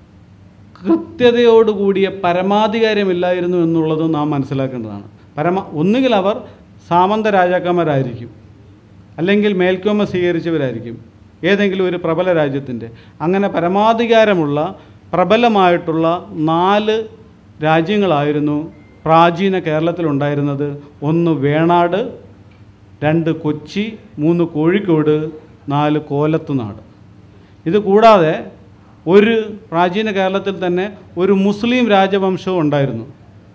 കൃത്യതയോടുകൂടിയ പരമാധികാരമില്ലായിരുന്നു എന്നുള്ളത് നാം മനസ്സിലാക്കേണ്ടതാണ് പരമ ഒന്നുകിൽ അവർ സാമന്ത രാജാക്കന്മാരായിരിക്കും അല്ലെങ്കിൽ മേൽക്കോമ സ്വീകരിച്ചവരായിരിക്കും ഏതെങ്കിലും ഒരു പ്രബല രാജ്യത്തിൻ്റെ അങ്ങനെ പരമാധികാരമുള്ള പ്രബലമായിട്ടുള്ള നാല് രാജ്യങ്ങളായിരുന്നു പ്രാചീന കേരളത്തിലുണ്ടായിരുന്നത് ഒന്ന് വേണാട് രണ്ട് കൊച്ചി മൂന്ന് കോഴിക്കോട് നാല് കോലത്തുനാട് ഇത് കൂടാതെ ഒരു പ്രാചീന കേരളത്തിൽ തന്നെ ഒരു മുസ്ലിം രാജവംശവും ഉണ്ടായിരുന്നു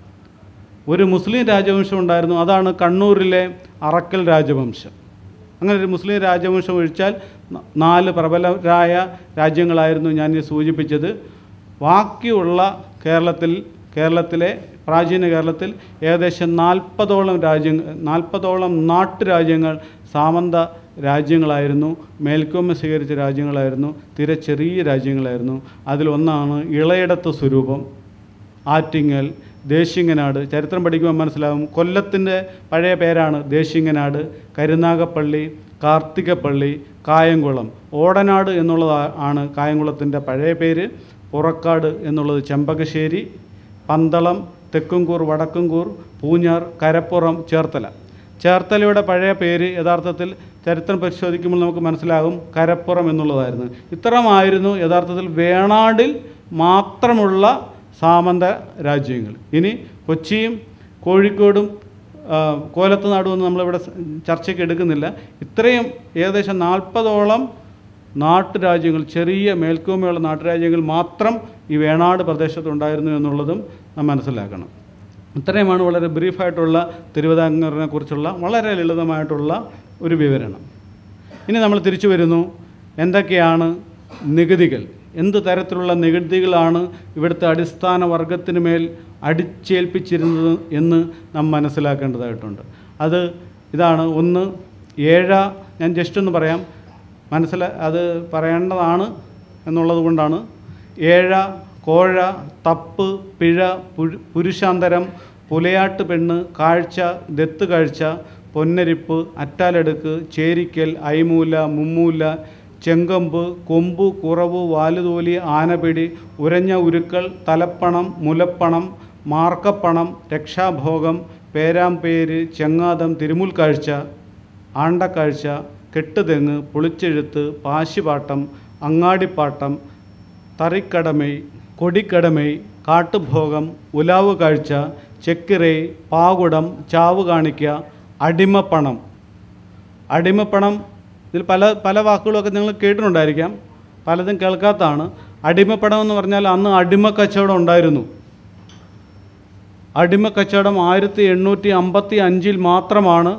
ഒരു മുസ്ലിം രാജവംശം ഉണ്ടായിരുന്നു അതാണ് കണ്ണൂരിലെ അറക്കൽ രാജവംശം അങ്ങനെ ഒരു മുസ്ലിം രാജവംശം ഒഴിച്ചാൽ ന- നാല് പ്രബലരായ രാജ്യങ്ങളായിരുന്നു ഞാൻ ഈ സൂചിപ്പിച്ചത് ബാക്കിയുള്ള കേരളത്തിൽ കേരളത്തിലെ പ്രാചീന കേരളത്തിൽ ഏകദേശം നാൽപ്പതോളം രാജ്യങ്ങൾ നാൽപ്പതോളം നാട്ടുരാജ്യങ്ങൾ സാമന്ത രാജ്യങ്ങളായിരുന്നു മേൽക്കോമ സ്വീകരിച്ച രാജ്യങ്ങളായിരുന്നു തീരെ ചെറിയ രാജ്യങ്ങളായിരുന്നു അതിലൊന്നാണ് ഇളയിടത്ത് സ്വരൂപം ആറ്റിങ്ങൽ ദേശിങ്ങനാട് ചരിത്രം പഠിക്കുമ്പോൾ മനസ്സിലാവും കൊല്ലത്തിൻ്റെ പഴയ പേരാണ് ദേശിങ്ങനാട് കരുനാഗപ്പള്ളി കാർത്തികപ്പള്ളി കായംകുളം ഓടനാട് എന്നുള്ളത് ആണ് കായംകുളത്തിൻ്റെ പഴയ പേര് പുറക്കാട് എന്നുള്ളത് ചെമ്പകശ്ശേരി പന്തളം തെക്കുംകൂർ വടക്കുംകൂർ പൂഞ്ഞാർ കരപ്പുറം ചേർത്തല ചേർത്തലയുടെ പഴയ പേര് യഥാർത്ഥത്തിൽ ചരിത്രം പരിശോധിക്കുമ്പോൾ നമുക്ക് മനസ്സിലാകും കരപ്പുറം എന്നുള്ളതായിരുന്നു ഇത്രമായിരുന്നു യഥാർത്ഥത്തിൽ വേണാടിൽ മാത്രമുള്ള സാമന്ത രാജ്യങ്ങൾ ഇനി കൊച്ചിയും കോഴിക്കോടും ആ, കോലത്തുനാടും ഒന്നും നമ്മളിവിടെ സ- ചർച്ചയ്ക്ക് എടുക്കുന്നില്ല ഇത്രയും ഏകദേശം നാൽപ്പതോളം നാട്ടുരാജ്യങ്ങൾ ചെറിയ മേൽക്കോമയുള്ള നാട്ടുരാജ്യങ്ങൾ മാത്രം ഈ വേണാട് പ്രദേശത്തുണ്ടായിരുന്നു എന്നുള്ളതും നാം മനസ്സിലാക്കണം ഇത്രയുമാണ് വളരെ ബ്രീഫായിട്ടുള്ള തിരുവിതാംകൂറിനെ കുറിച്ചുള്ള വളരെ ലളിതമായിട്ടുള്ള ഒരു വിവരണം ഇനി നമ്മൾ തിരിച്ചു വരുന്നു എന്തൊക്കെയാണ് നികുതികൾ എന്ത് തരത്തിലുള്ള നികുതികളാണ് ഇവിടുത്തെ അടിസ്ഥാന വർഗത്തിന് മേൽ അടിച്ചേൽപ്പിച്ചിരുന്നത് എന്ന് നാം മനസ്സിലാക്കേണ്ടതായിട്ടുണ്ട് അത് ഇതാണ് ഒന്ന് ഏഴ ഞാൻ ജസ്റ്റ് ഒന്ന് പറയാം മനസ്സില അത് പറയേണ്ടതാണ് എന്നുള്ളത് കൊണ്ടാണ് ഏഴ കോഴ തപ്പ് പിഴ പുഴു- പുരുഷാന്തരം പുലയാട്ട് പെണ്ണ് കാഴ്ച ദത്ത് കാഴ്ച പൊന്നരിപ്പ് അറ്റാലെടുക്ക് ചേരിക്കൽ ഐമൂല മുമ്മൂല ചെങ്കമ്പ് കൊമ്പ് കുറവ് വാലുതോലി ആനപിടി ഉരഞ്ഞ ഉരുക്കൾ തലപ്പണം മുലപ്പണം മാർക്കപ്പണം രക്ഷാഭോഗം പേരാമ്പേര് ചെങ്ങാതം തിരുമുൽക്കാഴ്ച ആണ്ടക്കാഴ്ച കെട്ടുതെങ്ങ് പുളിച്ചെഴുത്ത് പാശിപാട്ടം അങ്ങാടിപ്പാട്ടം തറിക്കടമൈ കൊടിക്കടമൈ കാട്ടുഭോഗം ഉലാവ് കാഴ്ച ചെക്കിറേ പാകുടം ചാവ് കാണിക്കുക അടിമപ്പണം അടിമപ്പണം ഇതിൽ പല പല വാക്കുകളൊക്കെ നിങ്ങൾ കേട്ടിട്ടുണ്ടായിരിക്കാം പലതും കേൾക്കാത്തതാണ് അടിമപ്പണം എന്ന് പറഞ്ഞാൽ അന്ന് അടിമ കച്ചവടം ഉണ്ടായിരുന്നു അടിമ കച്ചവടം ആയിരത്തി എണ്ണൂറ്റി അമ്പത്തി അഞ്ചിൽ മാത്രമാണ്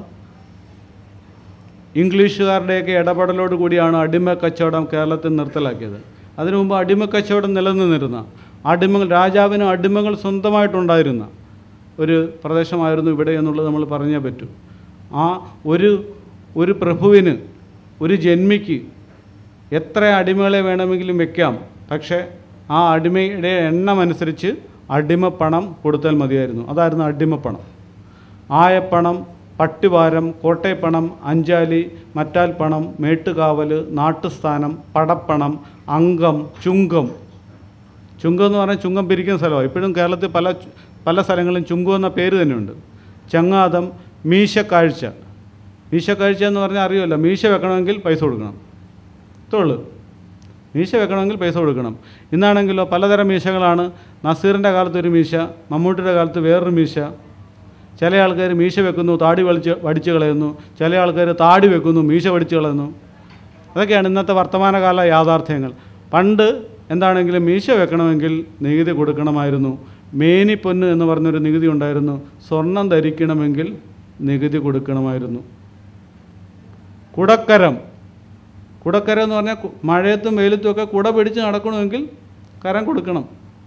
ഇംഗ്ലീഷുകാരുടെയൊക്കെ ഇടപെടലോട് കൂടിയാണ് അടിമ കച്ചവടം കേരളത്തിൽ നിർത്തലാക്കിയത് അതിനു മുമ്പ് അടിമ കച്ചവടം നിലനിന്നിരുന്ന അടിമകൾ രാജാവിന് അടിമകൾ സ്വന്തമായിട്ടുണ്ടായിരുന്ന ഒരു പ്രദേശമായിരുന്നു ഇവിടെ എന്നുള്ളത് നമ്മൾ പറഞ്ഞേ പറ്റൂ ആ ഒരു ഒരു പ്രഭുവിന് ഒരു ജന്മിക്ക് എത്ര അടിമകളെ വേണമെങ്കിലും വെക്കാം പക്ഷേ ആ അടിമയുടെ എണ്ണം അനുസരിച്ച് അടിമപ്പണം കൊടുത്താൽ മതിയായിരുന്നു അതായിരുന്നു അടിമപ്പണം ആയപ്പണം പട്ടിവാരം കോട്ടയപ്പണം അഞ്ചാലി മറ്റാൽ പണം മേട്ടുകാവൽ നാട്ടുസ്ഥാനം പടപ്പണം അംഗം ചുങ്കം ചുങ്കം എന്ന് പറഞ്ഞാൽ ചുങ്കം പിരിക്കുന്ന സ്ഥലമാണ് ഇപ്പോഴും കേരളത്തിൽ പല പല സ്ഥലങ്ങളിലും ചുങ്കം എന്ന പേര് തന്നെയുണ്ട് ചങ്ങാതം മീശക്കാഴ്ച മീശക്കാഴ്ച എന്ന് പറഞ്ഞാൽ അറിയുമല്ലോ മീശ വെക്കണമെങ്കിൽ പൈസ കൊടുക്കണം തൊള്ളു മീശ വെക്കണമെങ്കിൽ പൈസ കൊടുക്കണം ഇന്നാണെങ്കിലോ പലതരം മീശകളാണ് നസീറിൻ്റെ കാലത്ത് ഒരു മീശ മമ്മൂട്ടിയുടെ കാലത്ത് വേറൊരു മീശ ചില ആൾക്കാർ മീശ വെക്കുന്നു താടി വലിച്ച് വടിച്ച് കളയുന്നു ചില ആൾക്കാർ താടി വെക്കുന്നു മീശ വടിച്ച് കളയുന്നു അതൊക്കെയാണ് ഇന്നത്തെ വർത്തമാനകാല യാഥാർത്ഥ്യങ്ങൾ പണ്ട് എന്താണെങ്കിലും മീശ വെക്കണമെങ്കിൽ നികുതി കൊടുക്കണമായിരുന്നു മേനിപ്പൊന്ന് എന്ന് പറഞ്ഞൊരു നികുതി ഉണ്ടായിരുന്നു സ്വർണം ധരിക്കണമെങ്കിൽ നികുതി കൊടുക്കണമായിരുന്നു കുടക്കരം കുടക്കരം എന്ന് പറഞ്ഞാൽ കു- മഴയത്തും വെയിലത്തും ഒക്കെ കുട പിടിച്ച് നടക്കണമെങ്കിൽ കരം കൊടുക്കണം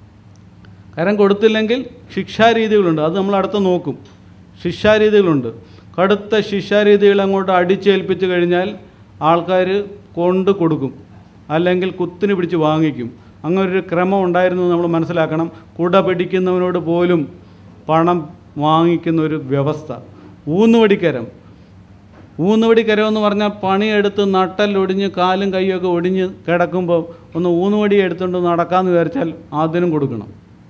കരം കൊടുത്തില്ലെങ്കിൽ ശിക്ഷാരീതികളുണ്ട് അത് നമ്മൾ അടുത്ത് നോക്കും ശിക്ഷാരീതികളുണ്ട് കടുത്ത ശിക്ഷാരീതികൾ അങ്ങോട്ട് അടിച്ചേൽപ്പിച്ച് കഴിഞ്ഞാൽ ആൾക്കാർ കൊണ്ട് കൊടുക്കും അല്ലെങ്കിൽ കുത്തിന് പിടിച്ച് വാങ്ങിക്കും അങ്ങനെ ഒരു ക്രമം ഉണ്ടായിരുന്നു എന്ന് നമ്മൾ മനസ്സിലാക്കണം കുട പിടിക്കുന്നവനോട് പോലും പണം വാങ്ങിക്കുന്ന ഒരു വ്യവസ്ഥ ഊന്നുവടിക്കരം ഊന്നുവടിക്കരം എന്ന് പറഞ്ഞാൽ പണിയെടുത്ത് നട്ടല്ലൊടിഞ്ഞ് കാലും കൈയൊക്കെ ഒടിഞ്ഞ് കിടക്കുമ്പോൾ ഒന്ന് ഊന്നുവടി എടുത്തുകൊണ്ട് നടക്കാമെന്ന് വിചാരിച്ചാൽ അതിനും കൊടുക്കണം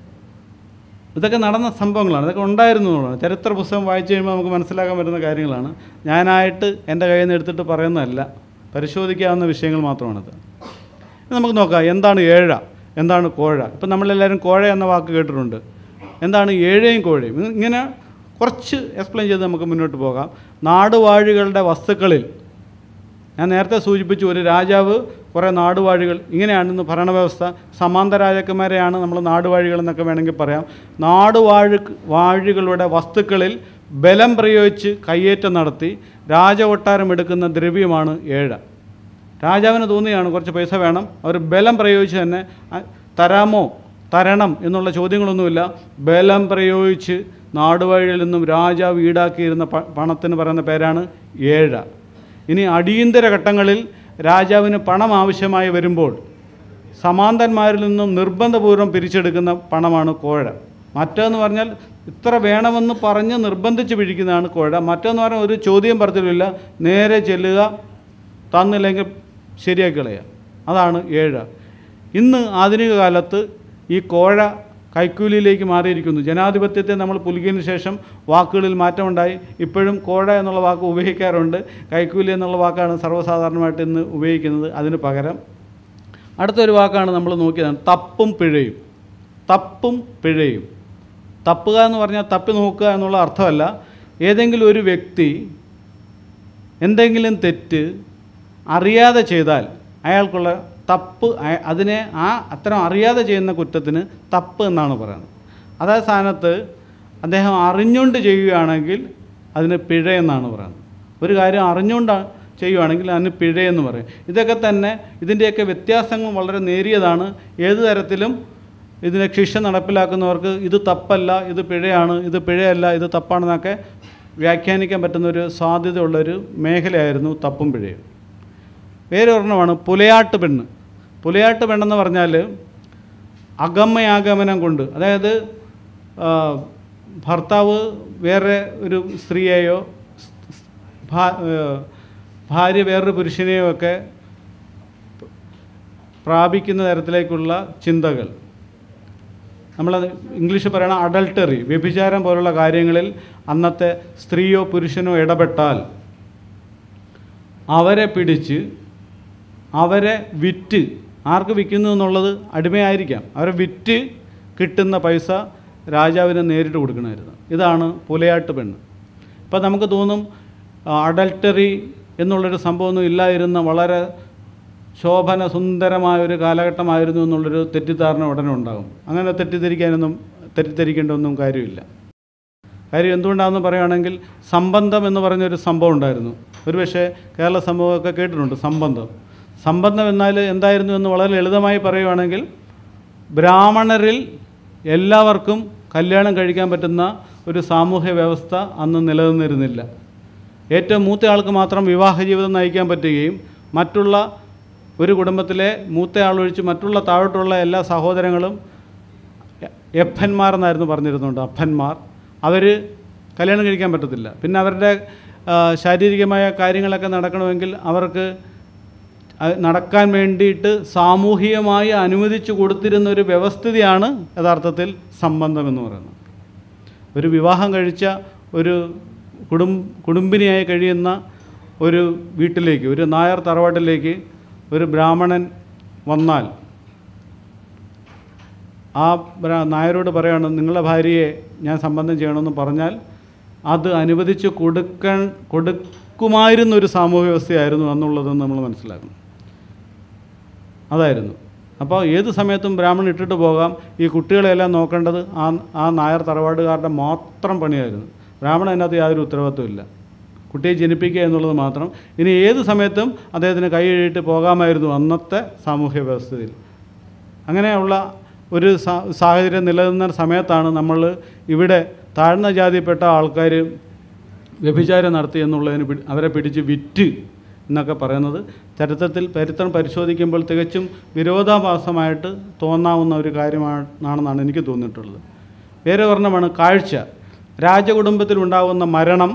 ഇതൊക്കെ നടന്ന സംഭവങ്ങളാണ് ഇതൊക്കെ ഉണ്ടായിരുന്നു എന്നുള്ളതാണ് ചരിത്ര പുസ്തകം വായിച്ചു കഴിയുമ്പോൾ നമുക്ക് മനസ്സിലാക്കാൻ പറ്റുന്ന കാര്യങ്ങളാണ് ഞാനായിട്ട് എൻ്റെ കയ്യിൽ നിന്ന് എടുത്തിട്ട് പറയുന്നതല്ല പരിശോധിക്കാവുന്ന വിഷയങ്ങൾ മാത്രമാണിത് ഇനി നമുക്ക് നോക്കാം എന്താണ് ഏഴ എന്താണ് കോഴ ഇപ്പം നമ്മളെല്ലാവരും കോഴ എന്ന വാക്ക് കേട്ടിട്ടുണ്ട് എന്താണ് ഏഴയും കോഴയും ഇത് ഇങ്ങനെ കുറച്ച് എക്സ്പ്ലെയിൻ ചെയ്ത് നമുക്ക് മുന്നോട്ട് പോകാം നാടുവാഴികളുടെ വസ്തുക്കളിൽ ഞാൻ നേരത്തെ സൂചിപ്പിച്ചു ഒരു രാജാവ് കുറേ നാടുവാഴികൾ ഇങ്ങനെയാണെന്ന് ഭരണവ്യവസ്ഥ സമാന്തര രാജാക്കന്മാരെയാണ് നമ്മൾ നാടുവാഴികൾ എന്നൊക്കെ വേണമെങ്കിൽ പറയാം നാടുവാഴി വാഴികളുടെ വസ്തുക്കളിൽ ബലം പ്രയോഗിച്ച് കയ്യേറ്റം നടത്തി രാജകൊട്ടാരം എടുക്കുന്ന ദ്രവ്യമാണ് ഏഴ രാജാവിന് തോന്നിയാണ് കുറച്ച് പൈസ വേണം അവർ ബലം പ്രയോഗിച്ച് തന്നെ അ- തരാമോ തരണം എന്നുള്ള ചോദ്യങ്ങളൊന്നുമില്ല ബലം പ്രയോഗിച്ച് നാടുവഴിയിൽ നിന്നും രാജാവ് ഈടാക്കിയിരുന്ന പ- പണത്തിന് പറയുന്ന പേരാണ് ഏഴ ഇനി അടിയന്തര ഘട്ടങ്ങളിൽ രാജാവിന് പണം ആവശ്യമായി വരുമ്പോൾ സമാന്തന്മാരിൽ നിന്നും നിർബന്ധപൂർവ്വം പിരിച്ചെടുക്കുന്ന പണമാണ് കോഴ മറ്റേന്ന് പറഞ്ഞാൽ ഇത്ര വേണമെന്ന് പറഞ്ഞ് നിർബന്ധിച്ച് പിഴിക്കുന്നതാണ് കോഴ മറ്റേന്ന് പറഞ്ഞാൽ ഒരു ചോദ്യം പറച്ചിലില്ല നേരെ ചെല്ലുക തന്നില്ലെങ്കിൽ ശരിയാക്കി കളയുക അതാണ് ഏഴ ഇന്ന് ആധുനിക കാലത്ത് ഈ കോഴ കൈക്കൂലിയിലേക്ക് മാറിയിരിക്കുന്നു ജനാധിപത്യത്തെ നമ്മൾ പുലുകിയതിന് ശേഷം വാക്കുകളിൽ മാറ്റമുണ്ടായി ഇപ്പോഴും കോഴ എന്നുള്ള വാക്ക് ഉപയോഗിക്കാറുണ്ട് കൈക്കൂലി എന്നുള്ള വാക്കാണ് സർവ്വസാധാരണമായിട്ട് ഇന്ന് ഉപയോഗിക്കുന്നത് അതിന് പകരം അടുത്തൊരു വാക്കാണ് നമ്മൾ നോക്കിയതാണ് തപ്പും പിഴയും തപ്പും പിഴയും തപ്പുക എന്ന് പറഞ്ഞാൽ തപ്പി നോക്കുക എന്നുള്ള അർത്ഥമല്ല ഏതെങ്കിലും ഒരു വ്യക്തി എന്തെങ്കിലും തെറ്റ് അറിയാതെ ചെയ്താൽ അയാൾക്കുള്ള തപ്പ് അയ- അതിനെ ആ അത്തരം അറിയാതെ ചെയ്യുന്ന കുറ്റത്തിന് തപ്പ് എന്നാണ് പറയുന്നത് അതേ സ്ഥാനത്ത് അദ്ദേഹം അറിഞ്ഞുകൊണ്ട് ചെയ്യുകയാണെങ്കിൽ അതിന് പിഴ എന്നാണ് പറയുന്നത് ഒരു കാര്യം അറിഞ്ഞുകൊണ്ട് ചെയ്യുകയാണെങ്കിൽ അതിന് പിഴയെന്ന് പറയും ഇതൊക്കെ തന്നെ ഇതിൻ്റെയൊക്കെ വ്യത്യാസങ്ങൾ വളരെ നേരിയതാണ് ഏത് തരത്തിലും ഇതിനെ ശിക്ഷ നടപ്പിലാക്കുന്നവർക്ക് ഇത് തപ്പല്ല ഇത് പിഴയാണ് ഇത് പിഴയല്ല ഇത് തപ്പാണെന്നൊക്കെ വ്യാഖ്യാനിക്കാൻ പറ്റുന്ന ഒരു സാധ്യതയുള്ളൊരു മേഖലയായിരുന്നു തപ്പും പിഴയും വേറെ ഒരെണ്ണമാണ് പുലയാട്ട് പെണ്ണ് പുലയാട്ട് പെണ്ണെന്ന് പറഞ്ഞാൽ അഗമ്മയാഗമനം കൊണ്ട് അതായത് ആ, ഭർത്താവ് വേറെ ഒരു സ്ത്രീയെയോ ഭാ- ഏ, ഭാര്യ വേറൊരു പുരുഷനെയോ ഒക്കെ പ്രാപിക്കുന്ന തരത്തിലേക്കുള്ള ചിന്തകൾ നമ്മളത് ഇംഗ്ലീഷ് പറയണ അഡൾട്ടറി വ്യഭിചാരം പോലുള്ള കാര്യങ്ങളിൽ അന്നത്തെ സ്ത്രീയോ പുരുഷനോ ഇടപെട്ടാൽ അവരെ പിടിച്ച് അവരെ വിറ്റ് ആർക്ക് വിൽക്കുന്നു എന്നുള്ളത് അടിമയായിരിക്കാം അവരെ വിറ്റ് കിട്ടുന്ന പൈസ രാജാവിന് നേരിട്ട് കൊടുക്കണമായിരുന്നു ഇതാണ് പുലയാട്ട് പെണ്ണ് ഇപ്പം നമുക്ക് തോന്നും അഡൽട്ടറി എന്നുള്ളൊരു സംഭവമൊന്നും ഇല്ലായിരുന്ന വളരെ ശോഭന സുന്ദരമായ ഒരു കാലഘട്ടമായിരുന്നു എന്നുള്ളൊരു തെറ്റിദ്ധാരണ ഉടനെ ഉണ്ടാകും അങ്ങനെ തെറ്റിദ്ധരിക്കാനൊന്നും തെറ്റിദ്ധരിക്കേണ്ട ഒന്നും കാര്യമില്ല കാര്യം എന്തുകൊണ്ടാണെന്ന് പറയുകയാണെങ്കിൽ സംബന്ധം എന്ന് പറഞ്ഞൊരു സംഭവം ഉണ്ടായിരുന്നു ഒരുപക്ഷെ കേരള സമൂഹമൊക്കെ കേട്ടിട്ടുണ്ട് സംബന്ധം സംബന്ധം എന്നാൽ എന്തായിരുന്നു എന്ന് വളരെ ലളിതമായി പറയുകയാണെങ്കിൽ ബ്രാഹ്മണരിൽ എല്ലാവർക്കും കല്യാണം കഴിക്കാൻ പറ്റുന്ന ഒരു സാമൂഹ്യ വ്യവസ്ഥ അന്ന് നിലനിന്നിരുന്നില്ല ഏറ്റവും മൂത്ത ആൾക്ക് മാത്രം വിവാഹ ജീവിതം നയിക്കാൻ പറ്റുകയും മറ്റുള്ള ഒരു കുടുംബത്തിലെ മൂത്ത ആളൊഴിച്ച് മറ്റുള്ള താഴോട്ടുള്ള എല്ലാ സഹോദരങ്ങളും എഫന്മാർ എന്നായിരുന്നു പറഞ്ഞിരുന്നുണ്ട് അപ്പന്മാർ അവർ കല്യാണം കഴിക്കാൻ പറ്റത്തില്ല പിന്നെ അവരുടെ ആ, ശാരീരികമായ കാര്യങ്ങളൊക്കെ നടക്കണമെങ്കിൽ അവർക്ക് അത് നടക്കാൻ വേണ്ടിയിട്ട് സാമൂഹികമായി അനുവദിച്ചു കൊടുത്തിരുന്ന ഒരു വ്യവസ്ഥിതിയാണ് യഥാർത്ഥത്തിൽ സംബന്ധം എന്ന് പറയുന്നത് ഒരു വിവാഹം കഴിച്ച ഒരു കുടും കുടുംബിനിയായി കഴിയുന്ന ഒരു വീട്ടിലേക്ക് ഒരു നായർ തറവാട്ടിലേക്ക് ഒരു ബ്രാഹ്മണൻ വന്നാൽ ആ ബ്രാ- നായരോട് പറയാണ് നിങ്ങളുടെ ഭാര്യയെ ഞാൻ സംബന്ധം ചെയ്യണമെന്ന് പറഞ്ഞാൽ അത് അനുവദിച്ച് കൊടുക്കാൻ കൊടുക്കുമായിരുന്ന ഒരു സാമൂഹ്യ വ്യവസ്ഥയായിരുന്നു എന്നുള്ളതെന്ന് നമ്മൾ മനസ്സിലാക്കണം അതായിരുന്നു അപ്പോൾ ഏത് സമയത്തും ബ്രാഹ്മണൻ ഇട്ടിട്ട് പോകാം ഈ കുട്ടികളെല്ലാം നോക്കേണ്ടത് ആ ആ നായർ തറവാടുകാരുടെ മാത്രം പണിയായിരുന്നു ബ്രാഹ്മണൻ അതിനകത്ത് യാതൊരു ഉത്തരവാദിത്വമില്ല കുട്ടിയെ ജനിപ്പിക്കുക എന്നുള്ളത് മാത്രം ഇനി ഏത് സമയത്തും അദ്ദേഹത്തിന് കൈ എഴുതിയിട്ട് പോകാമായിരുന്നു അന്നത്തെ സാമൂഹ്യ വ്യവസ്ഥയിൽ അങ്ങനെയുള്ള ഒരു സാ- സാഹചര്യം നിലനിന്ന സമയത്താണ് നമ്മൾ ഇവിടെ താഴ്ന്ന ജാതിയിൽപ്പെട്ട ആൾക്കാർ വ്യഭിചാരം നടത്തി എന്നുള്ളതിന് പിടി- അവരെ പിടിച്ച് വിറ്റ് എന്നൊക്കെ പറയുന്നത് ചരിത്രത്തിൽ ചരിത്രം പരിശോധിക്കുമ്പോൾ തികച്ചും വിരോധാഭാസമായിട്ട് തോന്നാവുന്ന ഒരു കാര്യമാണെന്നാണ് എനിക്ക് തോന്നിയിട്ടുള്ളത് വേറെ ഒരെണ്ണമാണ് കാഴ്ച രാജകുടുംബത്തിൽ ഉണ്ടാകുന്ന മരണം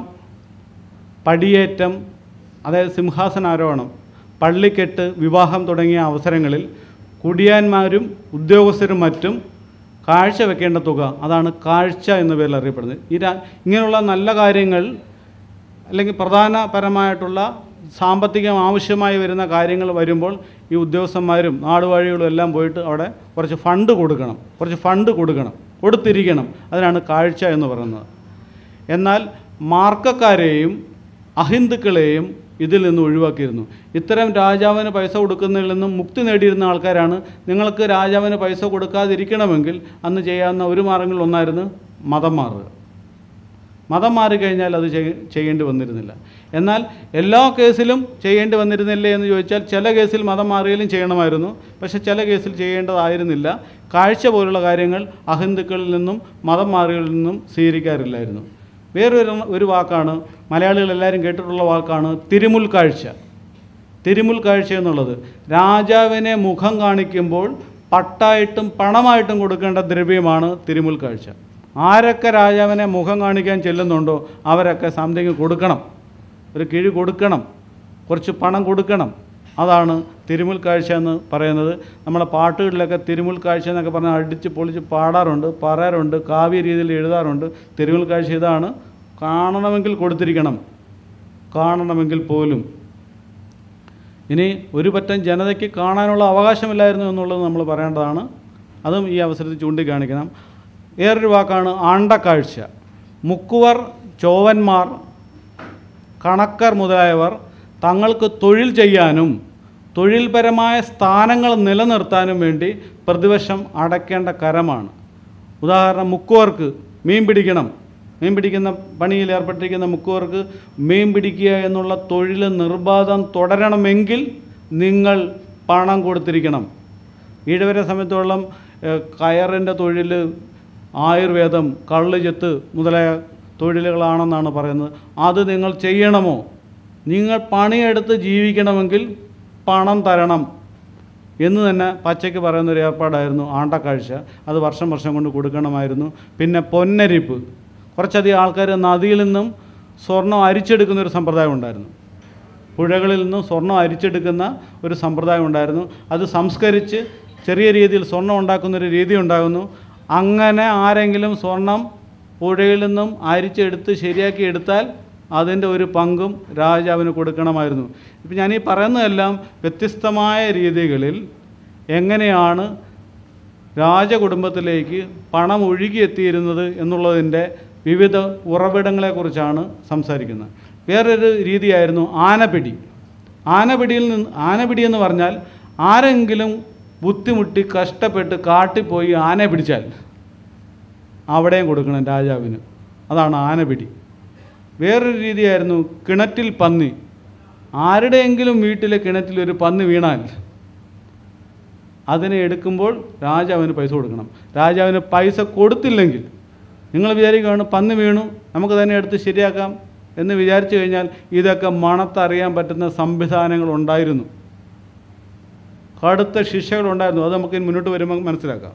പടിയേറ്റം അതായത് സിംഹാസനാരോഹണം പള്ളിക്കെട്ട് വിവാഹം തുടങ്ങിയ അവസരങ്ങളിൽ കുടിയാന്മാരും ഉദ്യോഗസ്ഥരും മറ്റും കാഴ്ച വെക്കേണ്ട തുക അതാണ് കാഴ്ച എന്ന പേരിൽ അറിയപ്പെടുന്നത് ഈ രാ ഇങ്ങനെയുള്ള നല്ല കാര്യങ്ങൾ അല്ലെങ്കിൽ പ്രധാനപരമായിട്ടുള്ള സാമ്പത്തികം ആവശ്യമായി വരുന്ന കാര്യങ്ങൾ വരുമ്പോൾ ഈ ഉദ്യോഗസ്ഥന്മാരും നാടുവാഴികളും എല്ലാം പോയിട്ട് അവിടെ കുറച്ച് ഫണ്ട് കൊടുക്കണം കുറച്ച് ഫണ്ട് കൊടുക്കണം കൊടുത്തിരിക്കണം അതിനാണ് കാഴ്ച എന്ന് പറയുന്നത് എന്നാൽ മാർക്കക്കാരെയും അഹിന്ദുക്കളെയും ഇതിൽ നിന്ന് ഒഴിവാക്കിയിരുന്നു ഇത്തരം രാജാവിന് പൈസ കൊടുക്കുന്നതിൽ നിന്നും മുക്തി നേടിയിരുന്ന ആൾക്കാരാണ് നിങ്ങൾക്ക് രാജാവിന് പൈസ കൊടുക്കാതിരിക്കണമെങ്കിൽ അന്ന് ചെയ്യാവുന്ന ഒരു മാർഗങ്ങളിൽ ഒന്നായിരുന്നു മതം മാറുക മതം മാറിക്കഴിഞ്ഞാൽ അത് ചെയ്- ചെയ്യേണ്ടി വന്നിരുന്നില്ല എന്നാൽ എല്ലാ കേസിലും ചെയ്യേണ്ടി വന്നിരുന്നില്ലേ എന്ന് ചോദിച്ചാൽ ചില കേസിൽ മതം മാറിയാലും ചെയ്യണമായിരുന്നു പക്ഷേ ചില കേസിൽ ചെയ്യേണ്ടതായിരുന്നില്ല കാഴ്ച പോലുള്ള കാര്യങ്ങൾ അഹിന്ദുക്കളിൽ നിന്നും മതം മാറികളിൽ നിന്നും സ്വീകരിക്കാറില്ലായിരുന്നു വേറൊരു ഒരു വാക്കാണ് മലയാളികൾ എല്ലാവരും കേട്ടിട്ടുള്ള വാക്കാണ് തിരുമുൽ കാഴ്ച തിരുമുൽ കാഴ്ച എന്നുള്ളത് രാജാവിനെ മുഖം കാണിക്കുമ്പോൾ പട്ടായിട്ടും പണമായിട്ടും കൊടുക്കേണ്ട ദ്രവ്യമാണ് തിരുമുൽ കാഴ്ച ആരൊക്കെ രാജാവിനെ മുഖം കാണിക്കാൻ ചെല്ലുന്നുണ്ടോ അവരൊക്കെ സംതിങ് കൊടുക്കണം ഒരു കിഴി കൊടുക്കണം കുറച്ച് പണം കൊടുക്കണം അതാണ് തിരുമുൽ കാഴ്ച എന്ന് പറയുന്നത് നമ്മളെ പാട്ടുകളിലൊക്കെ തിരുമുൽ കാഴ്ച എന്നൊക്കെ പറഞ്ഞാൽ അടിച്ച് പൊളിച്ച് പാടാറുണ്ട് പറയാറുണ്ട് കാവ്യ രീതിയിൽ എഴുതാറുണ്ട് തിരുമുൽ കാഴ്ച ഇതാണ് കാണണമെങ്കിൽ കൊടുത്തിരിക്കണം കാണണമെങ്കിൽ പോലും ഇനി ഒരു പറ്റം ജനതയ്ക്ക് കാണാനുള്ള അവകാശമില്ലായിരുന്നു എന്നുള്ളത് നമ്മൾ പറയേണ്ടതാണ് അതും ഈ അവസരത്തിൽ ചൂണ്ടിക്കാണിക്കണം വേറൊരു വാക്കാണ് ആണ്ടക്കാഴ്ച മുക്കുവർ ചോവന്മാർ കണക്കർ മുതലായവർ തങ്ങൾക്ക് തൊഴിൽ ചെയ്യാനും തൊഴിൽപരമായ സ്ഥാനങ്ങൾ നിലനിർത്താനും വേണ്ടി പ്രതിവർഷം അടയ്ക്കേണ്ട കരമാണ് ഉദാഹരണം മുക്കുവർക്ക് മീൻ പിടിക്കണം മീൻ പിടിക്കുന്ന പണിയിൽ ഏർപ്പെട്ടിരിക്കുന്ന മുക്കുവർക്ക് മീൻ പിടിക്കുക എന്നുള്ള തൊഴിൽ നിർബാധം തുടരണമെങ്കിൽ നിങ്ങൾ പണം കൊടുത്തിരിക്കണം ഈഴവരെ സംബന്ധിച്ചോളം ഏഹ്, കയറിൻ്റെ തൊഴിൽ ആയുർവേദം കള്ള് ചെത്ത് മുതലായ തൊഴിലുകളാണെന്നാണ് പറയുന്നത് അത് നിങ്ങൾ ചെയ്യണമോ നിങ്ങൾ പണിയെടുത്ത് ജീവിക്കണമെങ്കിൽ പണം തരണം എന്ന് തന്നെ പച്ചയ്ക്ക് പറയുന്ന ഒരു ഏർപ്പാടായിരുന്നു ആണ്ടക്കാഴ്ച അത് വർഷം വർഷം കൊണ്ട് കൊടുക്കണമായിരുന്നു പിന്നെ പൊന്നരിപ്പ് കുറച്ചധികം ആൾക്കാർ നദിയിൽ നിന്നും സ്വർണം അരിച്ചെടുക്കുന്ന ഒരു സമ്പ്രദായം ഉണ്ടായിരുന്നു പുഴകളിൽ നിന്നും സ്വർണം അരിച്ചെടുക്കുന്ന ഒരു സമ്പ്രദായം ഉണ്ടായിരുന്നു അത് സംസ്കരിച്ച് ചെറിയ രീതിയിൽ സ്വർണം ഉണ്ടാക്കുന്ന ഒരു രീതി ഉണ്ടാകുന്നു അങ്ങനെ ആരെങ്കിലും സ്വർണം പുഴയിൽ നിന്നും അരിച്ചെടുത്ത് ശരിയാക്കി എടുത്താൽ അതിൻ്റെ ഒരു പങ്കും രാജാവിന് കൊടുക്കണമായിരുന്നു ഇപ്പം ഞാൻ ഈ പറയുന്നതെല്ലാം വ്യത്യസ്തമായ രീതികളിൽ എങ്ങനെയാണ് രാജകുടുംബത്തിലേക്ക് പണം ഒഴുകിയെത്തിയിരുന്നത് എന്നുള്ളതിൻ്റെ വിവിധ ഉറവിടങ്ങളെക്കുറിച്ചാണ് സംസാരിക്കുന്നത് വേറൊരു രീതിയായിരുന്നു ആനപിടി ആനപിടിയിൽ നിന്ന് ആനപിടി എന്ന് പറഞ്ഞാൽ ആരെങ്കിലും ബുദ്ധിമുട്ടി കഷ്ടപ്പെട്ട് കാട്ടിപ്പോയി ആനയെ പിടിച്ചാൽ അവിടെയും കൊടുക്കണം രാജാവിന് അതാണ് ആനപിടി വേറൊരു രീതിയായിരുന്നു കിണറ്റിൽ പന്നി ആരുടെയെങ്കിലും വീട്ടിലെ കിണറ്റിൽ ഒരു പന്നി വീണാൽ അതിനെ എടുക്കുമ്പോൾ രാജാവിന് പൈസ കൊടുക്കണം രാജാവിന് പൈസ കൊടുത്തില്ലെങ്കിൽ നിങ്ങൾ വിചാരിക്കുകയാണ് പന്നി വീണു നമുക്ക് തന്നെ എടുത്ത് ശരിയാക്കാം എന്ന് വിചാരിച്ചു കഴിഞ്ഞാൽ ഇതൊക്കെ മണത്തറിയാൻ പറ്റുന്ന സംവിധാനങ്ങൾ ഉണ്ടായിരുന്നു കടുത്ത ശിക്ഷകളുണ്ടായിരുന്നു അത് നമുക്ക് ഇനി മുന്നോട്ട് വരുമ്പോൾ മനസ്സിലാക്കാം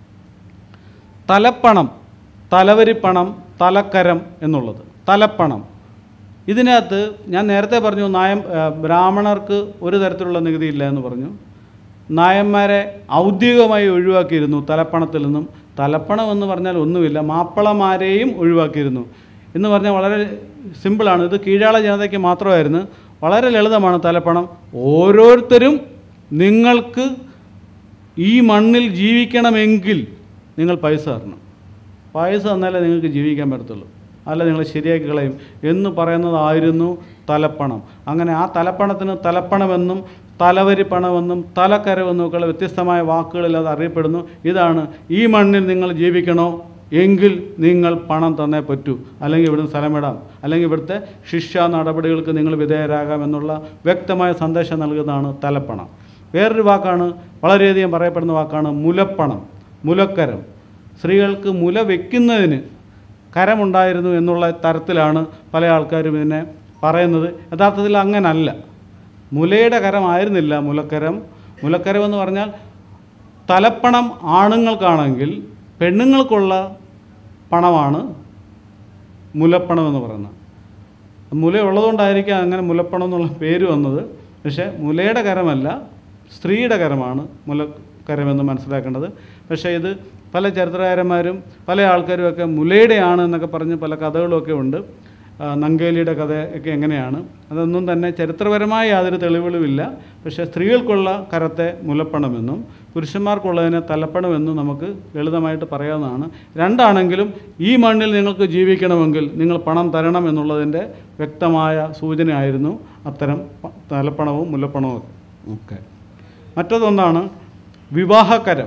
തലപ്പണം തലവരിപ്പണം തലക്കരം എന്നുള്ളത് തലപ്പണം ഇതിനകത്ത് ഞാൻ നേരത്തെ പറഞ്ഞു നായം ആ, ബ്രാഹ്മണർക്ക് ഒരു തരത്തിലുള്ള നികുതി ഇല്ല എന്ന് പറഞ്ഞു നായന്മാരെ ഔദ്യോഗികമായി ഒഴിവാക്കിയിരുന്നു തലപ്പണത്തിൽ നിന്നും തലപ്പണം എന്ന് പറഞ്ഞാൽ ഒന്നുമില്ല മാപ്പിളമാരെയും ഒഴിവാക്കിയിരുന്നു എന്ന് പറഞ്ഞാൽ വളരെ സിമ്പിളാണ് ഇത് കീഴാള ജനതയ്ക്ക് മാത്രമായിരുന്നു വളരെ ലളിതമാണ് തലപ്പണം ഓരോരുത്തരും നിങ്ങൾക്ക് ഈ മണ്ണിൽ ജീവിക്കണമെങ്കിൽ നിങ്ങൾ പൈസ തരണം പൈസ തന്നാലേ നിങ്ങൾക്ക് ജീവിക്കാൻ പറ്റത്തുള്ളൂ അല്ല നിങ്ങൾ ശരിയാക്കി കളയും എന്ന് പറയുന്നതായിരുന്നു തലപ്പണം അങ്ങനെ ആ തലപ്പണത്തിന് തലപ്പണമെന്നും തലവരി പണമെന്നും തലക്കരവെന്നും ഒക്കെയുള്ള വ്യത്യസ്തമായ വാക്കുകളിൽ അത് അറിയപ്പെടുന്നു ഇതാണ് ഈ മണ്ണിൽ നിങ്ങൾ ജീവിക്കണോ എങ്കിൽ നിങ്ങൾ പണം തന്നേ പറ്റൂ അല്ലെങ്കിൽ ഇവിടുന്ന് സ്ഥലം വിടാം അല്ലെങ്കിൽ ഇവിടുത്തെ ശിക്ഷാ നടപടികൾക്ക് നിങ്ങൾ വിധേയരാകാം എന്നുള്ള വ്യക്തമായ സന്ദേശം നൽകുന്നതാണ് തലപ്പണം വേറൊരു വാക്കാണ് വളരെയധികം പറയപ്പെടുന്ന വാക്കാണ് മുലപ്പണം മുലക്കരം സ്ത്രീകൾക്ക് മുല വെക്കുന്നതിന് കരമുണ്ടായിരുന്നു എന്നുള്ള തരത്തിലാണ് പല ആൾക്കാരും ഇതിനെ പറയുന്നത് യഥാർത്ഥത്തിൽ അങ്ങനല്ല മുലയുടെ കരമായിരുന്നില്ല മുലക്കരം മുലക്കരം എന്ന് പറഞ്ഞാൽ തലപ്പണം ആണുങ്ങൾക്കാണെങ്കിൽ പെണ്ണുങ്ങൾക്കുള്ള പണമാണ് മുലപ്പണം എന്ന് പറയുന്നത് മുല ഉള്ളതുകൊണ്ടായിരിക്കാം അങ്ങനെ മുലപ്പണം എന്നുള്ള പേര് വന്നത് പക്ഷേ മുലയുടെ കരമല്ല സ്ത്രീയുടെ കരമാണ് മുലക്കരമെന്ന് മനസ്സിലാക്കേണ്ടത് പക്ഷേ ഇത് പല ചരിത്രകാരന്മാരും പല ആൾക്കാരും ഒക്കെ മുലയുടെയാണ് എന്നൊക്കെ പറഞ്ഞ് പല കഥകളുമൊക്കെ ഉണ്ട് ആ, നങ്കേലിയുടെ കഥയൊക്കെ എങ്ങനെയാണ് അതൊന്നും തന്നെ ചരിത്രപരമായ യാതൊരു തെളിവുകളുമില്ല പക്ഷേ സ്ത്രീകൾക്കുള്ള കരത്തെ മുലപ്പണമെന്നും പുരുഷന്മാർക്കുള്ളതിനെ തലപ്പണമെന്നും നമുക്ക് ലളിതമായിട്ട് പറയാവുന്നതാണ് രണ്ടാണെങ്കിലും ഈ മണ്ണിൽ നിങ്ങൾക്ക് ജീവിക്കണമെങ്കിൽ നിങ്ങൾ പണം തരണം എന്നുള്ളതിൻ്റെ വ്യക്തമായ സൂചനയായിരുന്നു അത്തരം പ- തലപ്പണവും മുലപ്പണവും ഒക്കെ മറ്റതൊന്നാണ് വിവാഹക്കരം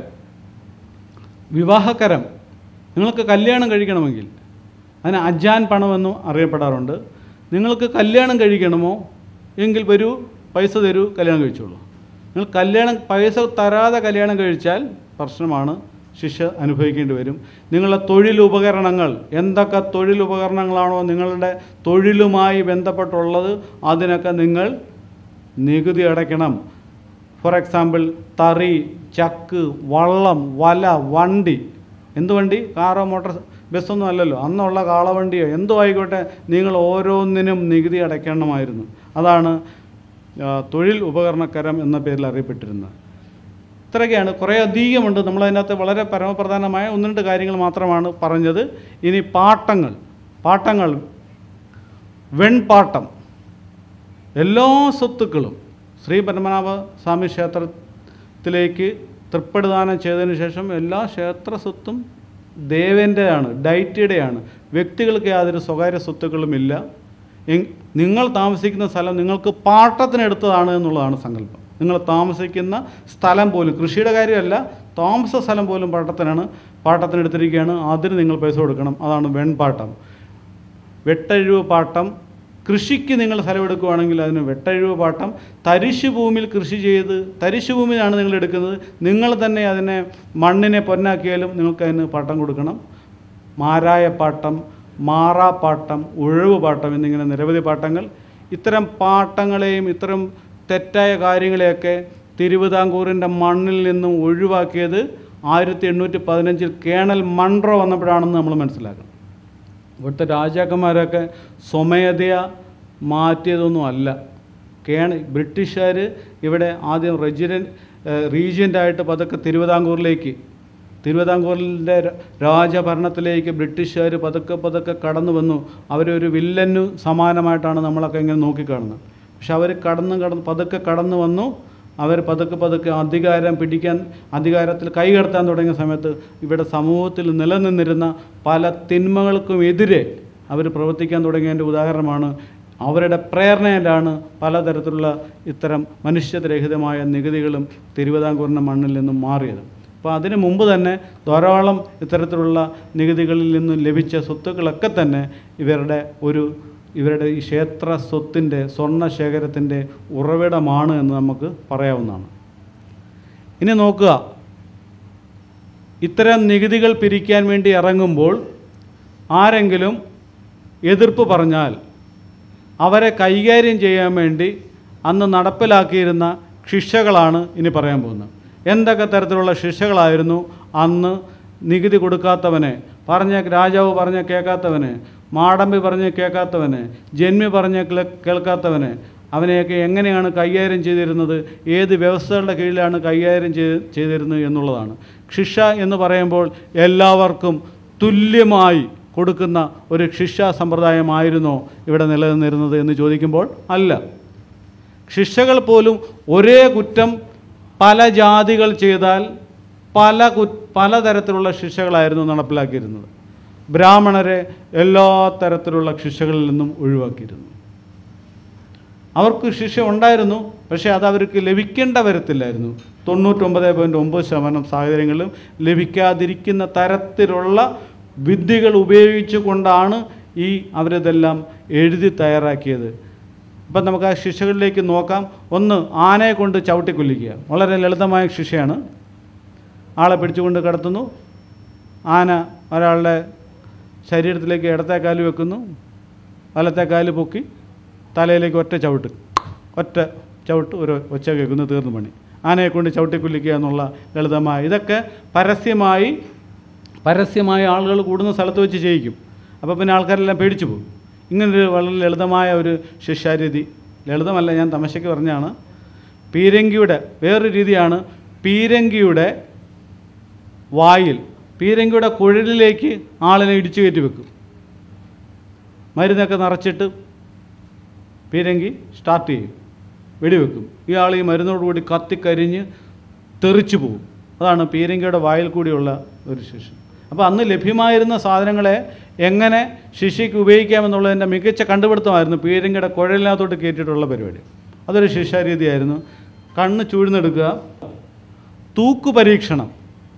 വിവാഹക്കരം നിങ്ങൾക്ക് കല്യാണം കഴിക്കണമെങ്കിൽ അതിന് അജാൻ പണമെന്നും അറിയപ്പെടാറുണ്ട് നിങ്ങൾക്ക് കല്യാണം കഴിക്കണമോ എങ്കിൽ വരൂ പൈസ തരൂ കല്യാണം കഴിച്ചോളൂ നിങ്ങൾ കല്യാണം പൈസ തരാതെ കല്യാണം കഴിച്ചാൽ പ്രശ്നമാണ് ശിക്ഷ അനുഭവിക്കേണ്ടി വരും നിങ്ങളുടെ തൊഴിലുപകരണങ്ങൾ എന്തൊക്കെ തൊഴിലുപകരണങ്ങളാണോ നിങ്ങളുടെ തൊഴിലുമായി ബന്ധപ്പെട്ടുള്ളത് അതിനൊക്കെ നിങ്ങൾ നികുതി അടയ്ക്കണം ഫോർ എക്സാമ്പിൾ തറി ചക്ക് വള്ളം വല വണ്ടി എന്ത് വണ്ടി കാറോ മോട്ടോർ ബസ്സൊന്നും അല്ലല്ലോ അന്നുള്ള കാളവണ്ടിയോ എന്തോ ആയിക്കോട്ടെ നിങ്ങൾ ഓരോന്നിനും നികുതി അടയ്ക്കണമായിരുന്നു അതാണ് ആ, തൊഴിൽ ഉപകരണക്കരം എന്ന പേരിൽ അറിയപ്പെട്ടിരുന്നത് ഇത്രയൊക്കെയാണ് കുറേ അധികമുണ്ട് നമ്മളതിനകത്ത് വളരെ പരമപ്രധാനമായ ഒന്ന് രണ്ട് കാര്യങ്ങൾ മാത്രമാണ് പറഞ്ഞത് ഇനി പാട്ടങ്ങൾ പാട്ടങ്ങൾ വെൺപാട്ടം എല്ലാ സ്വത്തുക്കളും ശ്രീ പരമനാഭ സ്വാമി ക്ഷേത്രത്തിലേക്ക് തൃപ്പടിദാനം ചെയ്തതിന് ശേഷം എല്ലാ ക്ഷേത്ര സ്വത്തും ദേവൻ്റെയാണ് ഡൈറ്റിയുടെയാണ് വ്യക്തികൾക്ക് യാതൊരു സ്വകാര്യ സ്വത്തുക്കളുമില്ല എങ്- നിങ്ങൾ താമസിക്കുന്ന സ്ഥലം നിങ്ങൾക്ക് പാട്ടത്തിനെടുത്തതാണ് എന്നുള്ളതാണ് സങ്കല്പം നിങ്ങൾ താമസിക്കുന്ന സ്ഥലം പോലും കൃഷിയുടെ കാര്യമല്ല താമസ സ്ഥലം പോലും പാട്ടത്തിനാണ് പാട്ടത്തിനെടുത്തിരിക്കുകയാണ് അതിന് നിങ്ങൾ പൈസ കൊടുക്കണം അതാണ് വെൺപാട്ടം വെട്ടഴിവ് പാട്ടം കൃഷിക്ക് നിങ്ങൾ സ്ഥലമെടുക്കുകയാണെങ്കിൽ അതിന് വെട്ടഴിവ് പാട്ടം തരിശു ഭൂമിയിൽ കൃഷി ചെയ്ത് തരിശു ഭൂമിയിലാണ് നിങ്ങൾ എടുക്കുന്നത് നിങ്ങൾ തന്നെ അതിനെ മണ്ണിനെ പൊന്നാക്കിയാലും നിങ്ങൾക്ക് അതിന് പാട്ടം കൊടുക്കണം മാരായ പാട്ടം മാറാപ്പാട്ടം ഉഴവ് പാട്ടം എന്നിങ്ങനെ നിരവധി പാട്ടങ്ങൾ ഇത്തരം പാട്ടങ്ങളെയും ഇത്തരം തെറ്റായ കാര്യങ്ങളെയൊക്കെ തിരുവിതാംകൂറിൻ്റെ മണ്ണിൽ നിന്നും ഒഴിവാക്കിയത് ആയിരത്തി എണ്ണൂറ്റി പതിനഞ്ചിൽ കേണൽ മൺട്രോ വന്നപ്പോഴാണെന്ന് നമ്മൾ മനസ്സിലാക്കണം ഇവിടുത്തെ രാജാക്കന്മാരൊക്കെ സ്വമേധയാ മാറ്റിയതൊന്നും അല്ല കേണ ബ്രിട്ടീഷുകാർ ഇവിടെ ആദ്യം റെജിഡൻ റീജിയൻ്റായിട്ട് പതുക്കെ തിരുവിതാംകൂറിലേക്ക് തിരുവിതാംകൂറിൻ്റെ ര- രാജഭരണത്തിലേക്ക് ബ്രിട്ടീഷുകാർ പതുക്കെ പതുക്കെ കടന്നു വന്നു അവരൊരു വില്ലനു സമാനമായിട്ടാണ് നമ്മളൊക്കെ ഇങ്ങനെ നോക്കിക്കാണുന്നത് പക്ഷെ അവർ കടന്ന് കടന്ന് പതുക്കെ കടന്നു വന്നു അവർ പതുക്കെ പതുക്കെ അധികാരം പിടിക്കാൻ അധികാരത്തിൽ കൈകടത്താൻ തുടങ്ങിയ സമയത്ത് ഇവിടെ സമൂഹത്തിൽ നിലനിന്നിരുന്ന പല തിന്മകൾക്കും എതിരെ അവർ പ്രവർത്തിക്കാൻ തുടങ്ങിയതിൻ്റെ ഉദാഹരണമാണ് അവരുടെ പ്രേരണയിലാണ് പലതരത്തിലുള്ള ഇത്തരം മനുഷ്യരഹിതമായ നികുതികളും തിരുവിതാംകൂറിൻ്റെ മണ്ണിൽ നിന്നും മാറിയത് അപ്പോൾ അതിനു മുമ്പ് തന്നെ ധാരാളം ഇത്തരത്തിലുള്ള നികുതികളിൽ നിന്നും ലഭിച്ച സ്വത്തുക്കളൊക്കെ തന്നെ ഇവരുടെ ഒരു ഇവരുടെ ഈ ക്ഷേത്ര സ്വത്തിൻ്റെ സ്വർണ്ണ ശേഖരത്തിൻ്റെ ഉറവിടമാണ് എന്ന് നമുക്ക് പറയാവുന്നതാണ് ഇനി നോക്കുക ഇത്തരം നികുതികൾ പിരിക്കാൻ വേണ്ടി ഇറങ്ങുമ്പോൾ ആരെങ്കിലും എതിർപ്പ് പറഞ്ഞാൽ അവരെ കൈകാര്യം ചെയ്യാൻ വേണ്ടി അന്ന് നടപ്പിലാക്കിയിരുന്ന ശിക്ഷകളാണ് ഇനി പറയാൻ പോകുന്നത് എന്തൊക്കെ തരത്തിലുള്ള ശിക്ഷകളായിരുന്നു അന്ന് നികുതി കൊടുക്കാത്തവനെ പറഞ്ഞ രാജാവ് പറഞ്ഞ കേൾക്കാത്തവന് മാടമ്പി പറഞ്ഞ് കേൾക്കാത്തവന് ജന്മി പറഞ്ഞ് കേൾ- കേൾക്കാത്തവന് അവനെയൊക്കെ എങ്ങനെയാണ് കൈകാര്യം ചെയ്തിരുന്നത് ഏത് വ്യവസ്ഥകളുടെ കീഴിലാണ് കൈകാര്യം ചെയ്ത് ചെയ്തിരുന്നത് എന്നുള്ളതാണ് ശിക്ഷ എന്ന് പറയുമ്പോൾ എല്ലാവർക്കും തുല്യമായി കൊടുക്കുന്ന ഒരു ശിക്ഷാ സമ്പ്രദായമായിരുന്നോ ഇവിടെ നിലനിന്നിരുന്നത് എന്ന് ചോദിക്കുമ്പോൾ അല്ല ശിക്ഷകൾ പോലും ഒരേ കുറ്റം പല ജാതികൾ ചെയ്താൽ പല കു പലതരത്തിലുള്ള ശിക്ഷകളായിരുന്നു നടപ്പിലാക്കിയിരുന്നത് ബ്രാഹ്മണരെ എല്ലാ തരത്തിലുള്ള ശിക്ഷകളിൽ നിന്നും ഒഴിവാക്കിയിരുന്നു അവർക്ക് ശിക്ഷ ഉണ്ടായിരുന്നു പക്ഷേ അത് അവർക്ക് ലഭിക്കേണ്ട വരത്തില്ലായിരുന്നു തൊണ്ണൂറ്റൊമ്പത് പോയിൻറ്റ് ഒമ്പത് ശതമാനം സാഹചര്യങ്ങളിലും ലഭിക്കാതിരിക്കുന്ന തരത്തിലുള്ള വിദ്യകൾ ഉപയോഗിച്ചു കൊണ്ടാണ് ഈ അവരിതെല്ലാം എഴുതി തയ്യാറാക്കിയത് ഇപ്പം നമുക്ക് ആ ശിക്ഷകളിലേക്ക് നോക്കാം ഒന്ന് ആനയെ കൊണ്ട് ചവിട്ടിക്കൊല്ലിക്കുക വളരെ ലളിതമായ ശിക്ഷയാണ് ആളെ പിടിച്ചുകൊണ്ട് കിടത്തുന്നു ആന ഒരാളുടെ ശരീരത്തിലേക്ക് ഇടത്തെ കാല് വെക്കുന്നു വലത്തെ കാല് പൊക്കി തലയിലേക്ക് ഒറ്റ ചവിട്ട് ഒറ്റ ചവിട്ട് ഒരു ഒച്ച കേൾക്കുന്നു തീർന്നു പണി ആനയെ കൊണ്ട് ചവിട്ടിക്കൊല്ലിക്കുക എന്നുള്ള ലളിതമായ ഇതൊക്കെ പരസ്യമായി പരസ്യമായി ആളുകൾ കൂടുന്ന സ്ഥലത്ത് വെച്ച് ചെയ്യിക്കും അപ്പോൾ പിന്നെ ആൾക്കാരെല്ലാം പേടിച്ചു പോകും ഇങ്ങനൊരു വളരെ ലളിതമായ ഒരു ശിക്ഷാരീതി ലളിതമല്ല ഞാൻ തമാശയ്ക്ക് പറഞ്ഞാണ് പീരങ്കിയുടെ വേറൊരു രീതിയാണ് പീരങ്കിയുടെ വായിൽ പീരങ്കിയുടെ കുഴലിലേക്ക് ആളിനെ ഇടിച്ചു കയറ്റി വെക്കും മരുന്നൊക്കെ നിറച്ചിട്ട് പീരങ്കി സ്റ്റാർട്ട് ചെയ്യും വെടിവെക്കും ഈ ആൾ ഈ മരുന്നോടുകൂടി കത്തിക്കരിഞ്ഞ് തെറിച്ചു പോകും അതാണ് പീരങ്കിയുടെ വായിൽ കൂടിയുള്ള ഒരു ശിക്ഷ അപ്പോൾ അന്ന് ലഭ്യമായിരുന്ന സാധനങ്ങളെ എങ്ങനെ ശിക്ഷയ്ക്ക് ഉപയോഗിക്കാമെന്നുള്ളതിൻ്റെ മികച്ച കണ്ടുപിടുത്തമായിരുന്നു പീരങ്കിയുടെ കുഴലിനകത്തോട്ട് കയറ്റിയിട്ടുള്ള പരിപാടി അതൊരു ശിക്ഷാരീതിയായിരുന്നു കണ്ണ് ചൂഴ്ന്നെടുക്കുക തൂക്കു പരീക്ഷണം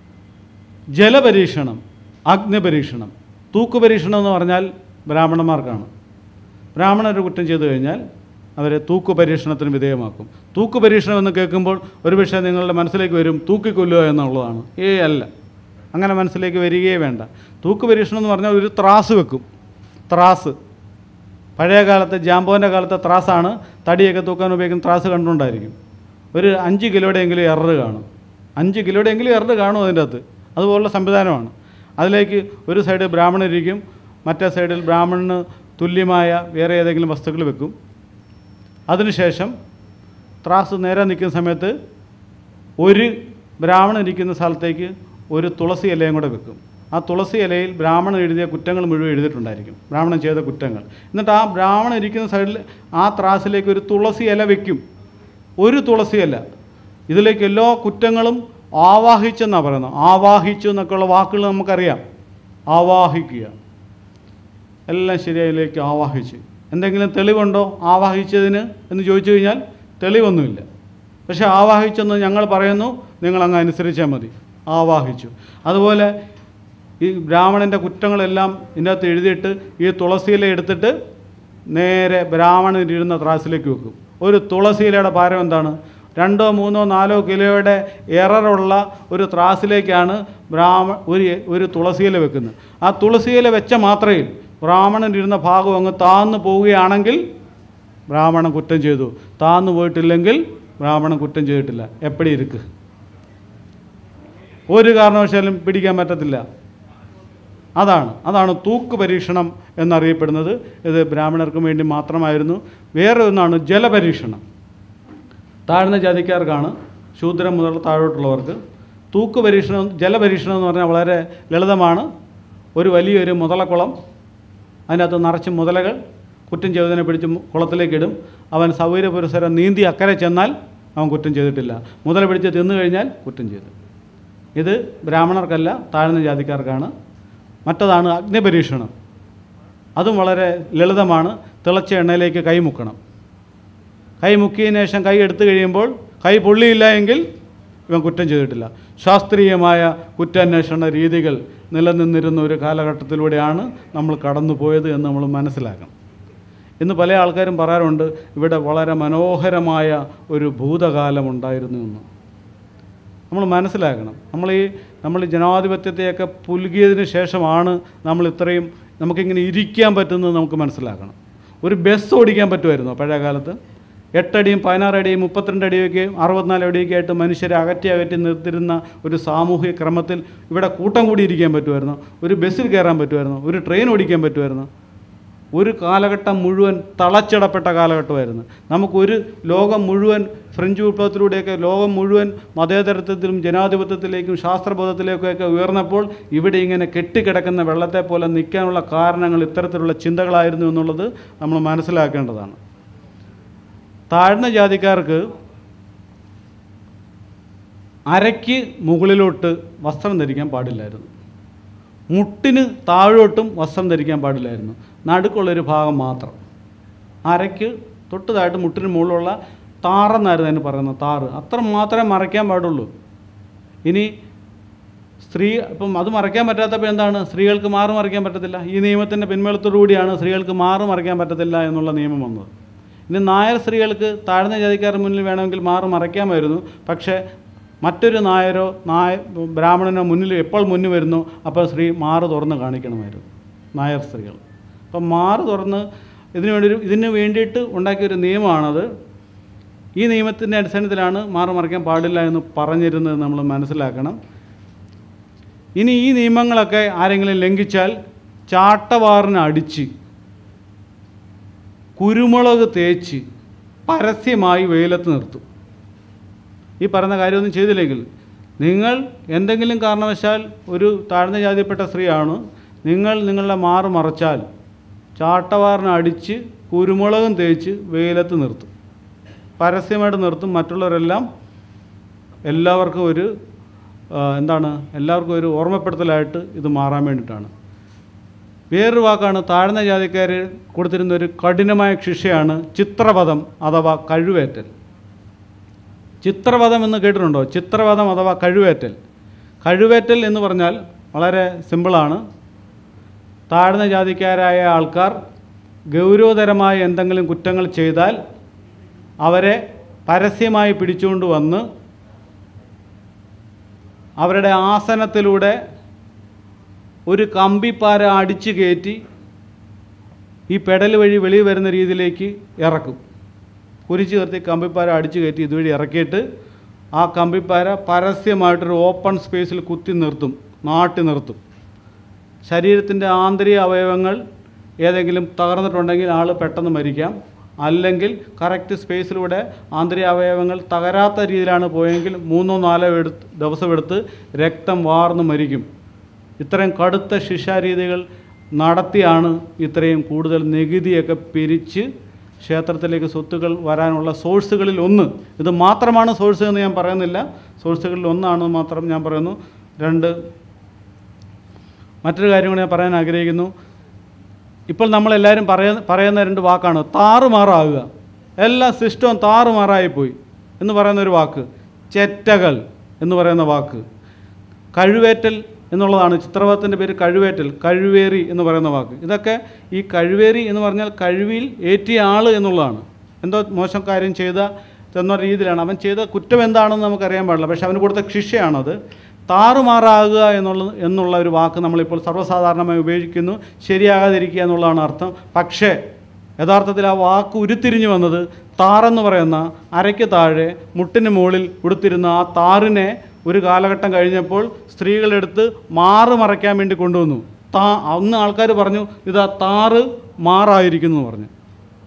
ജലപരീക്ഷണം അഗ്നിപരീക്ഷണം തൂക്കു പരീക്ഷണം എന്ന് പറഞ്ഞാൽ ബ്രാഹ്മണന്മാർക്കാണ് ബ്രാഹ്മണർ കുറ്റം ചെയ്തു കഴിഞ്ഞാൽ അവരെ തൂക്കു പരീക്ഷണത്തിന് വിധേയമാക്കും തൂക്കു പരീക്ഷണം എന്ന് കേൾക്കുമ്പോൾ ഒരുപക്ഷെ നിങ്ങളുടെ മനസ്സിലേക്ക് വരും തൂക്കിക്കൊല്ലുക എന്നുള്ളതാണ് ഏ അല്ല അങ്ങനെ മനസ്സിലേക്ക് വരികയേ വേണ്ട തൂക്ക് പരീക്ഷണം എന്ന് പറഞ്ഞാൽ ഒരു ത്രാസ് വെക്കും ത്രാസ് പഴയ കാലത്തെ ജാമ്പോൻ്റെ കാലത്തെ ത്രാസാണ് തടിയൊക്കെ തൂക്കാൻ ഉപയോഗിക്കുന്ന ത്രാസ് കണ്ടുകൊണ്ടായിരിക്കും ഒരു അഞ്ച് കിലോയുടെയെങ്കിലും എറർ കാണും അഞ്ച് കിലോയുടെയെങ്കിലും എറർ കാണും അതിൻ്റെ അകത്ത് അതുപോലുള്ള സംവിധാനമാണ് അതിലേക്ക് ഒരു സൈഡ് ബ്രാഹ്മണരിക്കും മറ്റേ സൈഡിൽ ബ്രാഹ്മണന് തുല്യമായ വേറെ ഏതെങ്കിലും വസ്തുക്കൾ വെക്കും അതിനുശേഷം ത്രാസ് നേരെ നിൽക്കുന്ന സമയത്ത് ഒരു ബ്രാഹ്മണൻ ഇരിക്കുന്ന സ്ഥലത്തേക്ക് ഒരു തുളസി ഇലയും കൂടെ വെക്കും ആ തുളസി ഇലയിൽ ബ്രാഹ്മണൻ എഴുതിയ കുറ്റങ്ങൾ മുഴുവൻ എഴുതിയിട്ടുണ്ടായിരിക്കും ബ്രാഹ്മണൻ ചെയ്ത കുറ്റങ്ങൾ എന്നിട്ട് ആ ബ്രാഹ്മണൻ ഇരിക്കുന്ന സൈഡിൽ ആ ത്രാസിലേക്ക് ഒരു തുളസി ഇല വെക്കും ഒരു തുളസി ഇല ഇതിലേക്ക് എല്ലാ കുറ്റങ്ങളും ആവാഹിച്ചെന്നാണ് പറയുന്നത് ആവാഹിച്ചു എന്നൊക്കെയുള്ള വാക്കുകൾ നമുക്കറിയാം ആവാഹിക്കുക എല്ലാം ശരിയായിലേക്ക് ആവാഹിച്ച് എന്തെങ്കിലും തെളിവുണ്ടോ ആവാഹിച്ചതിന് എന്ന് ചോദിച്ചു കഴിഞ്ഞാൽ തെളിവൊന്നുമില്ല പക്ഷേ ആവാഹിച്ചെന്ന് ഞങ്ങൾ പറയുന്നു നിങ്ങൾ അങ്ങ് അനുസരിച്ചാൽ മതി ആവാഹിച്ചു അതുപോലെ ഈ ബ്രാഹ്മണൻ്റെ കുറ്റങ്ങളെല്ലാം ഇതിൻ്റെ അകത്ത് എഴുതിയിട്ട് ഈ തുളസിയില എടുത്തിട്ട് നേരെ ബ്രാഹ്മണനിരുന്ന ത്രാസിലേക്ക് വെക്കും ഒരു തുളസിയിലയുടെ ഭാരം എന്താണ് രണ്ടോ മൂന്നോ നാലോ കിലോയുടെ എററുള്ള ഒരു ത്രാസിലേക്കാണ് ബ്രാഹ്മ ഒരു ഒരു തുളസിയില വെക്കുന്നത് ആ തുളസിയില വെച്ച മാത്രയിൽ ബ്രാഹ്മണനിരുന്ന ഭാഗം അങ്ങ് താന്നു പോവുകയാണെങ്കിൽ ബ്രാഹ്മണൻ കുറ്റം ചെയ്തു താന്നു പോയിട്ടില്ലെങ്കിൽ ബ്രാഹ്മണൻ കുറ്റം ചെയ്തിട്ടില്ല എപ്പടി ഇരിക്ക് ഒരു കാരണവശാലും പിടിക്കാൻ പറ്റത്തില്ല അതാണ് അതാണ് തൂക്ക് പരീക്ഷണം എന്നറിയപ്പെടുന്നത് ഇത് ബ്രാഹ്മണർക്കും വേണ്ടി മാത്രമായിരുന്നു വേറെ ഒന്നാണ് ജലപരീക്ഷണം താഴ്ന്ന ജാതിക്കാർക്കാണ് ശൂദ്രം മുതൽ താഴോട്ടുള്ളവർക്ക് തൂക്ക് പരീക്ഷണം ജലപരീക്ഷണം എന്ന് പറഞ്ഞാൽ വളരെ ലളിതമാണ് ഒരു വലിയൊരു മുതലക്കുളം അതിനകത്ത് നിറച്ച് മുതലകൾ കുറ്റം ചെയ്തതിനെ പിടിച്ച് മു- കുളത്തിലേക്കിടും അവൻ സൗകര്യപുരസരം നീന്തി അക്കരെ ചെന്നാൽ അവൻ കുറ്റം ചെയ്തിട്ടില്ല മുതല പിടിച്ച് തിന്നു കഴിഞ്ഞാൽ കുറ്റം ചെയ്തു ഇത് ബ്രാഹ്മണർക്കല്ല താഴ്ന്ന ജാതിക്കാർക്കാണ് മറ്റതാണ് അഗ്നിപരീക്ഷണം അതും വളരെ ലളിതമാണ് തിളച്ച എണ്ണയിലേക്ക് കൈ മുക്കണം കൈ മുക്കിയതിന് ശേഷം കൈ എടുത്തു കഴിയുമ്പോൾ കൈ പൊള്ളിയില്ല എങ്കിൽ ഇവൻ കുറ്റം ചെയ്തിട്ടില്ല ശാസ്ത്രീയമായ കുറ്റാന്വേഷണ രീതികൾ നിലനിന്നിരുന്ന ഒരു കാലഘട്ടത്തിലൂടെയാണ് നമ്മൾ കടന്നു പോയത് എന്ന് നമ്മൾ മനസ്സിലാക്കണം ഇന്ന് പല ആൾക്കാരും പറയാറുണ്ട് ഇവിടെ വളരെ മനോഹരമായ ഒരു ഭൂതകാലമുണ്ടായിരുന്നു എന്ന് നമ്മൾ മനസ്സിലാക്കണം നമ്മൾ ഈ നമ്മൾ ഈ ജനാധിപത്യത്തെയൊക്കെ പുലുകിയതിന് ശേഷമാണ് നമ്മൾ ഇത്രയും നമുക്കിങ്ങനെ ഇരിക്കാൻ പറ്റുന്നത് നമുക്ക് മനസ്സിലാക്കണം ഒരു ബസ് ഓടിക്കാൻ പറ്റുമായിരുന്നു പഴയ കാലത്ത് എട്ടടിയും പതിനാറ് അടിയും മുപ്പത്തിരണ്ട് അടിയൊക്കെ അറുപത്തിനാല് അടിയൊക്കെ ആയിട്ട് മനുഷ്യരെ അകറ്റി അകറ്റി നിർത്തിരുന്ന ഒരു സാമൂഹിക ക്രമത്തിൽ ഇവിടെ കൂട്ടം കൂടി ഇരിക്കാൻ പറ്റുമായിരുന്നു ഒരു ബസ്സിൽ കയറാൻ പറ്റുമായിരുന്നു ഒരു ട്രെയിൻ ഓടിക്കാൻ പറ്റുമായിരുന്നു ഒരു കാലഘട്ടം മുഴുവൻ തളച്ചിടപ്പെട്ട കാലഘട്ടമായിരുന്നു നമുക്കൊരു ലോകം മുഴുവൻ ഫ്രഞ്ച് വിപ്ലവത്തിലൂടെയൊക്കെ ലോകം മുഴുവൻ മതേതരത്വത്തിലും ജനാധിപത്യത്തിലേക്കും ശാസ്ത്രബോധത്തിലേക്കൊക്കെ ഉയർന്നപ്പോൾ ഇവിടെ ഇങ്ങനെ കെട്ടിക്കിടക്കുന്ന വെള്ളത്തെ പോലെ നിൽക്കാനുള്ള കാരണങ്ങൾ ഇത്തരത്തിലുള്ള ചിന്തകളായിരുന്നു എന്നുള്ളത് നമ്മൾ മനസ്സിലാക്കേണ്ടതാണ് താഴ്ന്ന ജാതിക്കാർക്ക് അരയ്ക്ക് മുകളിലോട്ട് വസ്ത്രം ധരിക്കാൻ പാടില്ലായിരുന്നു മുട്ടിന് താഴോട്ടും വസ്ത്രം ധരിക്കാൻ പാടില്ലായിരുന്നു നടുക്കുള്ളൊരു ഭാഗം മാത്രം അരയ്ക്ക് തൊട്ട് താഴത്ത് മുട്ടിന് മുകളിലുള്ള താറെന്നായിരുന്നു അതിന് പറയുന്നത് താറ് അത്ര മാത്രമേ മറയ്ക്കാൻ പാടുള്ളൂ ഇനി സ്ത്രീ ഇപ്പം അത് മറയ്ക്കാൻ പറ്റാത്തപ്പോൾ എന്താണ് സ്ത്രീകൾക്ക് മാറി മറിക്കാൻ പറ്റത്തില്ല ഈ നിയമത്തിൻ്റെ പിൻബലത്തോടു കൂടിയാണ് സ്ത്രീകൾക്ക് മാറി മറിക്കാൻ പറ്റത്തില്ല എന്നുള്ള നിയമം വന്നത് ഇനി നായർ സ്ത്രീകൾക്ക് താഴ്ന്ന ജാതിക്കാരുടെ മുന്നിൽ വേണമെങ്കിൽ മാറി മറയ്ക്കാമായിരുന്നു പക്ഷേ മറ്റൊരു നായരോ നായ ബ്രാഹ്മണനോ മുന്നിൽ എപ്പോൾ മുന്നിൽ വരുന്നു അപ്പോൾ സ്ത്രീ മാറ് തുറന്ന് കാണിക്കണമായിരുന്നു നായർ സ്ത്രീകൾ അപ്പം മാറ് തുറന്ന് ഇതിനു വേണ്ടി ഒരു ഇതിന് വേണ്ടിയിട്ട് ഉണ്ടാക്കിയ ഒരു നിയമമാണത് ഈ നിയമത്തിൻ്റെ അടിസ്ഥാനത്തിലാണ് മാറി മറിക്കാൻ പാടില്ല എന്ന് പറഞ്ഞിരുന്നത് നമ്മൾ മനസ്സിലാക്കണം ഇനി ഈ നിയമങ്ങളൊക്കെ ആരെങ്കിലും ലംഘിച്ചാൽ ചാട്ടവാറിന് അടിച്ച് കുരുമുളക് തേച്ച് പരസ്യമായി വെയിലത്ത് നിർത്തും ഈ പറയുന്ന കാര്യമൊന്നും ചെയ്തില്ലെങ്കിൽ നിങ്ങൾ എന്തെങ്കിലും കാരണവശാൽ ഒരു താഴ്ന്ന ജാതിയിൽപ്പെട്ട സ്ത്രീയാണ് നിങ്ങൾ നിങ്ങളുടെ മാറ് മറച്ചാൽ ചാട്ടവാറിന് അടിച്ച് കുരുമുളകും തേച്ച് വെയിലത്ത് നിർത്തും പരസ്യമായിട്ട് നിർത്തും മറ്റുള്ളവരെല്ലാം എല്ലാവർക്കും ഒരു ആ, എന്താണ് എല്ലാവർക്കും ഒരു ഓർമ്മപ്പെടുത്തലായിട്ട് ഇത് മാറാൻ വേണ്ടിയിട്ടാണ് വേറൊരു വാക്കാണ് താഴ്ന്ന ജാതിക്കാർ കൊടുത്തിരുന്ന ഒരു കഠിനമായ ശിക്ഷയാണ് ചിത്രവധം അഥവാ കഴിവേറ്റൽ ചിത്രവധം എന്ന് കേട്ടിട്ടുണ്ടോ ചിത്രവധം അഥവാ കഴിവേറ്റൽ കഴിവേറ്റൽ എന്ന് പറഞ്ഞാൽ വളരെ സിമ്പിളാണ് താഴ്ന്ന ജാതിക്കാരായ ആൾക്കാർ ഗൗരവതരമായ എന്തെങ്കിലും കുറ്റങ്ങൾ ചെയ്താൽ അവരെ പരസ്യമായി പിടിച്ചുകൊണ്ട് വന്ന് അവരുടെ ആസനത്തിലൂടെ ഒരു കമ്പിപ്പാര അടിച്ചു കയറ്റി ഈ പെടൽ വഴി വെളിയിൽ വരുന്ന രീതിയിലേക്ക് ഇറക്കും കുരിച്ച് നിർത്തി കമ്പിപ്പാര അടിച്ചു കയറ്റി ഇതുവഴി ഇറക്കിയിട്ട് ആ കമ്പിപ്പാര പരസ്യമായിട്ടൊരു ഓപ്പൺ സ്പേസിൽ കുത്തി നിർത്തും നാട്ടി നിർത്തും ശരീരത്തിൻ്റെ ആന്തരിക അവയവങ്ങൾ ഏതെങ്കിലും തകർന്നിട്ടുണ്ടെങ്കിൽ ആൾ പെട്ടെന്ന് മരിക്കാം അല്ലെങ്കിൽ കറക്റ്റ് സ്പേസിലൂടെ ആന്തരിക അവയവങ്ങൾ തകരാത്ത രീതിയിലാണ് പോയെങ്കിൽ മൂന്നോ നാലോ എടുത്ത് ദിവസമെടുത്ത് രക്തം വാർന്ന് മരിക്കും ഇത്രയും കടുത്ത ശിക്ഷാരീതികൾ നടത്തിയാണ് ഇത്രയും കൂടുതൽ നികുതിയൊക്കെ പിരിച്ച് ക്ഷേത്രത്തിലേക്ക് സ്വത്തുക്കൾ വരാനുള്ള സോഴ്സുകളിൽ ഒന്ന് ഇത് മാത്രമാണ് സോഴ്സ് എന്ന് ഞാൻ പറയുന്നില്ല സോഴ്സുകളിൽ ഒന്നാണ് മാത്രം ഞാൻ പറയുന്നു രണ്ട് മറ്റൊരു കാര്യം കൂടി ഞാൻ പറയാൻ ആഗ്രഹിക്കുന്നു ഇപ്പോൾ നമ്മളെല്ലാവരും പറയ പറയുന്ന രണ്ട് വാക്കാണ് താറുമാറാകുക എല്ലാ സിസ്റ്റവും താറുമാറായിപ്പോയി എന്ന് പറയുന്ന ഒരു വാക്ക് ചെറ്റകൾ എന്ന് പറയുന്ന വാക്ക് കഴിവേറ്റൽ എന്നുള്ളതാണ് ചിത്രപഥത്തിൻ്റെ പേര് കഴിവേറ്റൽ കഴിവേറി എന്ന് പറയുന്ന വാക്ക് ഇതൊക്കെ ഈ കഴിവേറി എന്ന് പറഞ്ഞാൽ കഴിവിൽ ഏറ്റിയ ആൾ എന്നുള്ളതാണ് എന്തോ മോശം കാര്യം ചെയ്ത എന്ന രീതിയിലാണ് അവൻ ചെയ്ത കുറ്റം എന്താണെന്ന് നമുക്കറിയാൻ പാടില്ല പക്ഷെ അവന് കൊടുത്ത ശിക്ഷയാണത് താറുമാറാകുക എന്നുള്ള എന്നുള്ള ഒരു വാക്ക് നമ്മളിപ്പോൾ സർവ്വസാധാരണമായി ഉപയോഗിക്കുന്നു ശരിയാകാതിരിക്കുക എന്നുള്ളതാണ് അർത്ഥം പക്ഷേ യഥാർത്ഥത്തിൽ ആ വാക്ക് ഉരുത്തിരിഞ്ഞു വന്നത് താറെന്ന് പറയുന്ന അരയ്ക്ക് താഴെ മുട്ടിന് മുകളിൽ ഉടുത്തിരുന്ന ആ താറിനെ ഒരു കാലഘട്ടം കഴിഞ്ഞപ്പോൾ സ്ത്രീകളെടുത്ത് മാറ് മറയ്ക്കാൻ വേണ്ടി കൊണ്ടുവന്നു താ അന്ന് ആൾക്കാർ പറഞ്ഞു ഇതാ താറ് മാറായിരിക്കുന്നു എന്ന് പറഞ്ഞു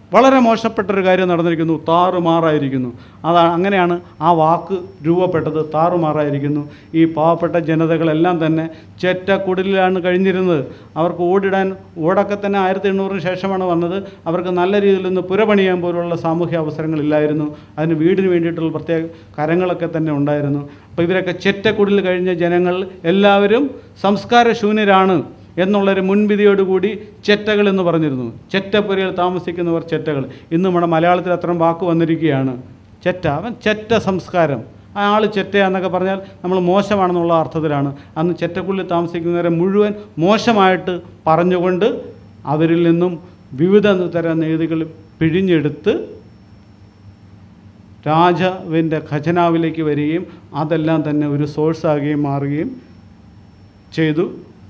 വളരെ മോശപ്പെട്ടൊരു കാര്യം നടന്നിരിക്കുന്നു താറുമാറായിരിക്കുന്നു അതാ അങ്ങനെയാണ് ആ വാക്ക് രൂപപ്പെട്ടത് താറുമാറായിരിക്കുന്നു ഈ പാവപ്പെട്ട ജനതകളെല്ലാം തന്നെ ചെറ്റക്കുടിലാണ് കഴിഞ്ഞിരുന്നത് അവർക്ക് ഓടിടാൻ ഓടൊക്കെ തന്നെ ആയിരത്തി എണ്ണൂറിന് ശേഷമാണ് വന്നത് അവർക്ക് നല്ല രീതിയിൽ നിന്ന് പുരപണിയാൻ പോലുള്ള സാമൂഹ്യ അവസരങ്ങളില്ലായിരുന്നു അതിന് വീടിന് വേണ്ടിയിട്ടുള്ള പ്രത്യേക കരങ്ങളൊക്കെ തന്നെ ഉണ്ടായിരുന്നു അപ്പോൾ ഇവരൊക്കെ ചെറ്റക്കുടിൽ കഴിഞ്ഞ ജനങ്ങൾ എല്ലാവരും സംസ്കാരശൂന്യരാണ് എന്നുള്ളൊരു മുൻവിധിയോടുകൂടി ചെറ്റകൾ എന്ന് പറഞ്ഞിരുന്നു ചെറ്റപ്പുരയിൽ താമസിക്കുന്നവർ ചെറ്റകൾ ഇന്ന് നമ്മുടെ മലയാളത്തിൽ അത്തരം വാക്ക് വന്നിരിക്കുകയാണ് ചെറ്റ അവൻ ചെറ്റ സംസ്കാരം ആ ആൾ ചെറ്റയാന്നൊക്കെ പറഞ്ഞാൽ നമ്മൾ മോശമാണെന്നുള്ള അർത്ഥത്തിലാണ് അന്ന് ചെറ്റക്കുള്ളിൽ താമസിക്കുന്നവരെ മുഴുവൻ മോശമായിട്ട് പറഞ്ഞുകൊണ്ട് അവരിൽ നിന്നും വിവിധ തരം നീതികൾ പിഴിഞ്ഞെടുത്ത് രാജാവിൻ്റെ ഖജനാവിലേക്ക് വരികയും അതെല്ലാം തന്നെ ഒരു സോഴ്സാകുകയും മാറുകയും ചെയ്തു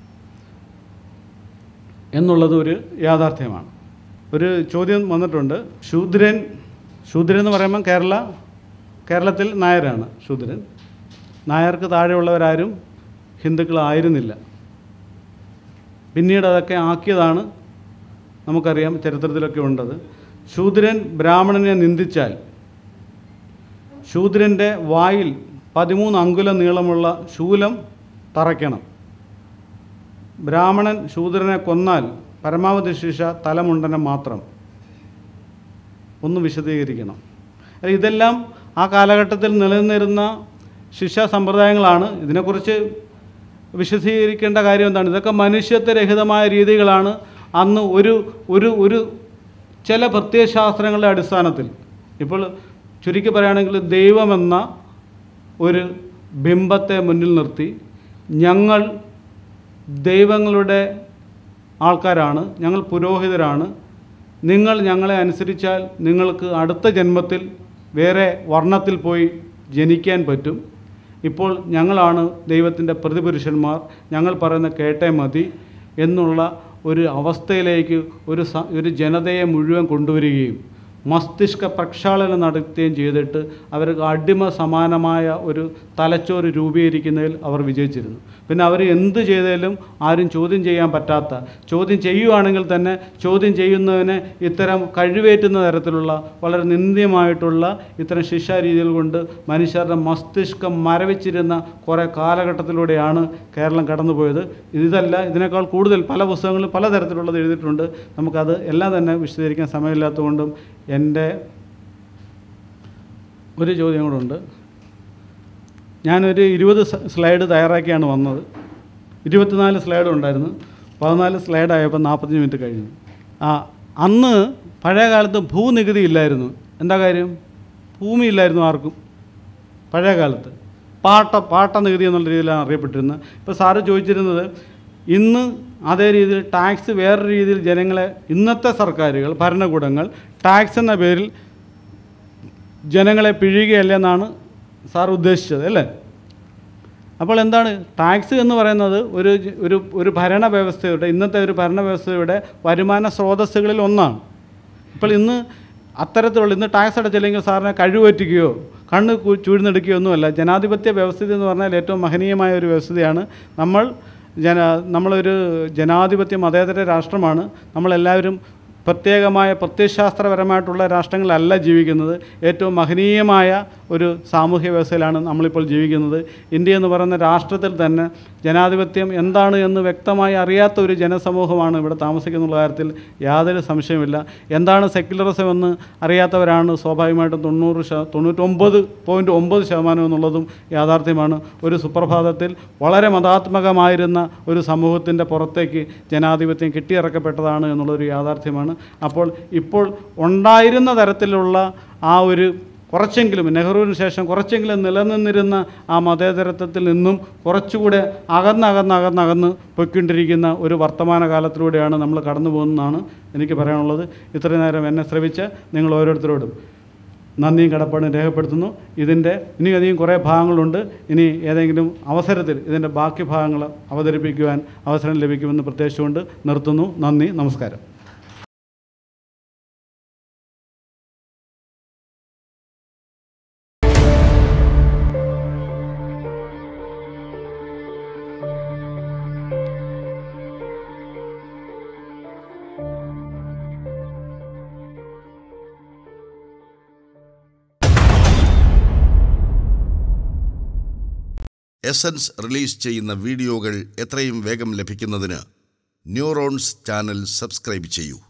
എന്നുള്ളത് ഒരു യാഥാർത്ഥ്യമാണ് ഒരു ചോദ്യം വന്നിട്ടുണ്ട് ശൂദ്രൻ ശൂദ്രൻ എന്ന് പറയുമ്പം കേരള കേരളത്തിൽ നായരാണ് ശൂദ്രൻ നായർക്ക് താഴെയുള്ളവരാരും ഹിന്ദുക്കളായിരുന്നില്ല പിന്നീട് അതൊക്കെ ആക്കിയതാണ് നമുക്കറിയാം ചരിത്രത്തിലൊക്കെ ഉണ്ടത് ശൂദ്രൻ ബ്രാഹ്മണനെ നിന്ദിച്ചാൽ ശൂദ്രൻ്റെ വായിൽ പതിമൂന്ന് അങ്കുലം നീളമുള്ള ശൂലം തറയ്ക്കണം ബ്രാഹ്മണൻ ശൂദ്രനെ കൊന്നാൽ പരമാവധി ശിക്ഷ തലമുണ്ടനം മാത്രം ഒന്ന് വിശദീകരിക്കണം അല്ല, ഇതെല്ലാം ആ കാലഘട്ടത്തിൽ നിലനിന്നിരുന്ന ശിക്ഷാ സമ്പ്രദായങ്ങളാണ് ഇതിനെക്കുറിച്ച് വിശദീകരിക്കേണ്ട കാര്യം എന്താണ് ഇതൊക്കെ മനുഷ്യത്വരഹിതമായ രീതികളാണ് അന്ന് ഒരു ഒരു ഒരു ചില പ്രത്യയശാസ്ത്രങ്ങളുടെ അടിസ്ഥാനത്തിൽ ഇപ്പോൾ ചുരുക്കി പറയുകയാണെങ്കിൽ ദൈവമെന്ന ഒരു ബിംബത്തെ മുന്നിൽ നിർത്തി ഞങ്ങൾ ദൈവങ്ങളുടെ ആൾക്കാരാണ് ഞങ്ങൾ പുരോഹിതരാണ് നിങ്ങൾ ഞങ്ങളെ അനുസരിച്ചാൽ നിങ്ങൾക്ക് അടുത്ത ജന്മത്തിൽ വേറെ വർണ്ണത്തിൽ പോയി ജനിക്കാൻ പറ്റും ഇപ്പോൾ ഞങ്ങളാണ് ദൈവത്തിൻ്റെ പ്രതിപുരുഷന്മാർ ഞങ്ങൾ പറയുന്ന കേട്ടേ മതി എന്നുള്ള ഒരു അവസ്ഥയിലേക്ക് ഒരു സ ഒരു ജനതയെ മുഴുവൻ കൊണ്ടുവരികയും മസ്തിഷ്ക പ്രക്ഷാളനം നടത്തുകയും ചെയ്തിട്ട് അവർക്ക് അടിമ സമാനമായ ഒരു തലച്ചോറ് രൂപീകരിക്കുന്നതിൽ അവർ വിജയിച്ചിരുന്നു പിന്നെ അവർ എന്ത് ചെയ്താലും ആരും ചോദ്യം ചെയ്യാൻ പറ്റാത്ത ചോദ്യം ചെയ്യുവാണെങ്കിൽ തന്നെ ചോദ്യം ചെയ്യുന്നതിനെ ഇത്തരം കഴിവേറ്റുന്ന തരത്തിലുള്ള വളരെ നിന്ദ്യമായിട്ടുള്ള ഇത്തരം ശിക്ഷാരീതികൾ കൊണ്ട് മനുഷ്യരുടെ മസ്തിഷ്കം മരവിച്ചിരുന്ന കുറേ കാലഘട്ടത്തിലൂടെയാണ് കേരളം കടന്നുപോയത് ഇതല്ല ഇതിനേക്കാൾ കൂടുതൽ പല പുസ്തകങ്ങളും പലതരത്തിലുള്ളത് എഴുതിയിട്ടുണ്ട് നമുക്കത് എല്ലാം തന്നെ വിശദീകരിക്കാൻ സമയമില്ലാത്തതുകൊണ്ടും എൻ്റെ ഒരു ചോദ്യം കൂടെ ഉണ്ട് ഞാനൊരു ഇരുപത് സ- സ്ലൈഡ് തയ്യാറാക്കിയാണ് വന്നത് ഇരുപത്തിനാല് സ്ലൈഡ് ഉണ്ടായിരുന്നു പതിനാല് സ്ലൈഡ് ആയപ്പോൾ നാൽപ്പത്തഞ്ച് മിനിറ്റ് കഴിഞ്ഞു ആ അന്ന് പഴയ കാലത്ത് ഭൂനികുതി ഇല്ലായിരുന്നു എന്താ കാര്യം ഭൂമി ഇല്ലായിരുന്നു ആർക്കും പഴയ കാലത്ത് പാട്ട പാട്ട നികുതി എന്നുള്ള രീതിയിലാണ് അറിയപ്പെട്ടിരുന്നത് ഇപ്പോൾ സാറ് ചോദിച്ചിരുന്നത് ഇന്ന് അതേ രീതിയിൽ ടാക്സ് വേറെ രീതിയിൽ ജനങ്ങളെ ഇന്നത്തെ സർക്കാരുകൾ ഭരണകൂടങ്ങൾ ടാക്സ് എന്ന പേരിൽ ജനങ്ങളെ പിഴിയുകയല്ലെന്നാണ് സാർ ഉദ്ദേശിച്ചത് അല്ലേ അപ്പോൾ എന്താണ് ടാക്സ് എന്ന് പറയുന്നത് ഒരു ജ- ഒരു ഒരു ഭരണ വ്യവസ്ഥയുടെ ഇന്നത്തെ ഒരു ഭരണ വ്യവസ്ഥയുടെ വരുമാന സ്രോതസ്സുകളിൽ ഒന്നാണ് ഇപ്പോൾ ഇന്ന് അത്തരത്തിലുള്ള ഇന്ന് ടാക്സ് അടച്ചില്ലെങ്കിൽ സാറിനെ കഴിവുപറ്റുകയോ കണ്ണ് കു- ചൂഴ്ന്നെടുക്കുകയോ ഒന്നുമല്ല ജനാധിപത്യ വ്യവസ്ഥിതി എന്ന് പറഞ്ഞാൽ ഏറ്റവും മഹനീയമായ ഒരു വ്യവസ്ഥയാണ് നമ്മൾ ജന നമ്മളൊരു ജനാധിപത്യ മതേതര രാഷ്ട്രമാണ് നമ്മളെല്ലാവരും പ്രത്യേകമായ പ്രത്യയശാസ്ത്രപരമായിട്ടുള്ള രാഷ്ട്രങ്ങളിലല്ല ജീവിക്കുന്നത് ഏറ്റവും മഹനീയമായ ഒരു സാമൂഹ്യ വ്യവസ്ഥയിലാണ് നമ്മളിപ്പോൾ ജീവിക്കുന്നത് ഇന്ത്യ എന്ന് പറയുന്ന രാഷ്ട്രത്തിൽ തന്നെ ജനാധിപത്യം എന്താണ് എന്ന് വ്യക്തമായി അറിയാത്ത ഒരു ജനസമൂഹമാണ് ഇവിടെ താമസിക്കുന്നുള്ള കാര്യത്തിൽ യാതൊരു സംശയമില്ല എന്താണ് സെക്യുലറിസം എന്ന് അറിയാത്തവരാണ് സ്വാഭാവികമായിട്ടും തൊണ്ണൂറ് ശത തൊണ്ണൂറ്റൊമ്പത് പോയിൻറ്റ് ഒമ്പത് ശതമാനം എന്നുള്ളതും യാഥാർത്ഥ്യമാണ് ഒരു സുപ്രഭാതത്തിൽ വളരെ മതാത്മകമായിരുന്ന ഒരു സമൂഹത്തിൻ്റെ പുറത്തേക്ക് ജനാധിപത്യം കെട്ടിയിറക്കപ്പെട്ടതാണ് എന്നുള്ളൊരു യാഥാർത്ഥ്യമാണ് അപ്പോൾ ഇപ്പോൾ ഉണ്ടായിരുന്ന തരത്തിലുള്ള ആ ഒരു കുറച്ചെങ്കിലും നെഹ്റുവിന് ശേഷം കുറച്ചെങ്കിലും നിലനിന്നിരുന്ന ആ മതേതരത്വത്തിൽ നിന്നും കുറച്ചുകൂടെ അകന്നകന്ന് അകന്നകന്ന് പൊയ്ക്കൊണ്ടിരിക്കുന്ന ഒരു വർത്തമാന കാലത്തിലൂടെയാണ് നമ്മൾ കടന്നു പോകുന്നതാണ് എനിക്ക് പറയാനുള്ളത് ഇത്രയും നേരം എന്നെ ശ്രവിച്ച നിങ്ങൾ ഓരോരുത്തരോടും നന്ദിയും കടപ്പാടും രേഖപ്പെടുത്തുന്നു ഇതിൻ്റെ ഇനി അധികം കുറേ ഭാഗങ്ങളുണ്ട് ഇനി ഏതെങ്കിലും അവസരത്തിൽ ഇതിൻ്റെ ബാക്കി ഭാഗങ്ങൾ അവതരിപ്പിക്കുവാൻ അവസരം ലഭിക്കുമെന്ന് പ്രത്യേകിച്ചുകൊണ്ട് നിർത്തുന്നു നന്ദി നമസ്കാരം എസൻസ് റിലീസ് ചെയ്യുന്ന വീഡിയോകൾ എത്രയും വേഗം ലഭിക്കുന്നതിന് ന്യൂറോൺസ് ചാനൽ സബ്സ്ക്രൈബ് ചെയ്യൂ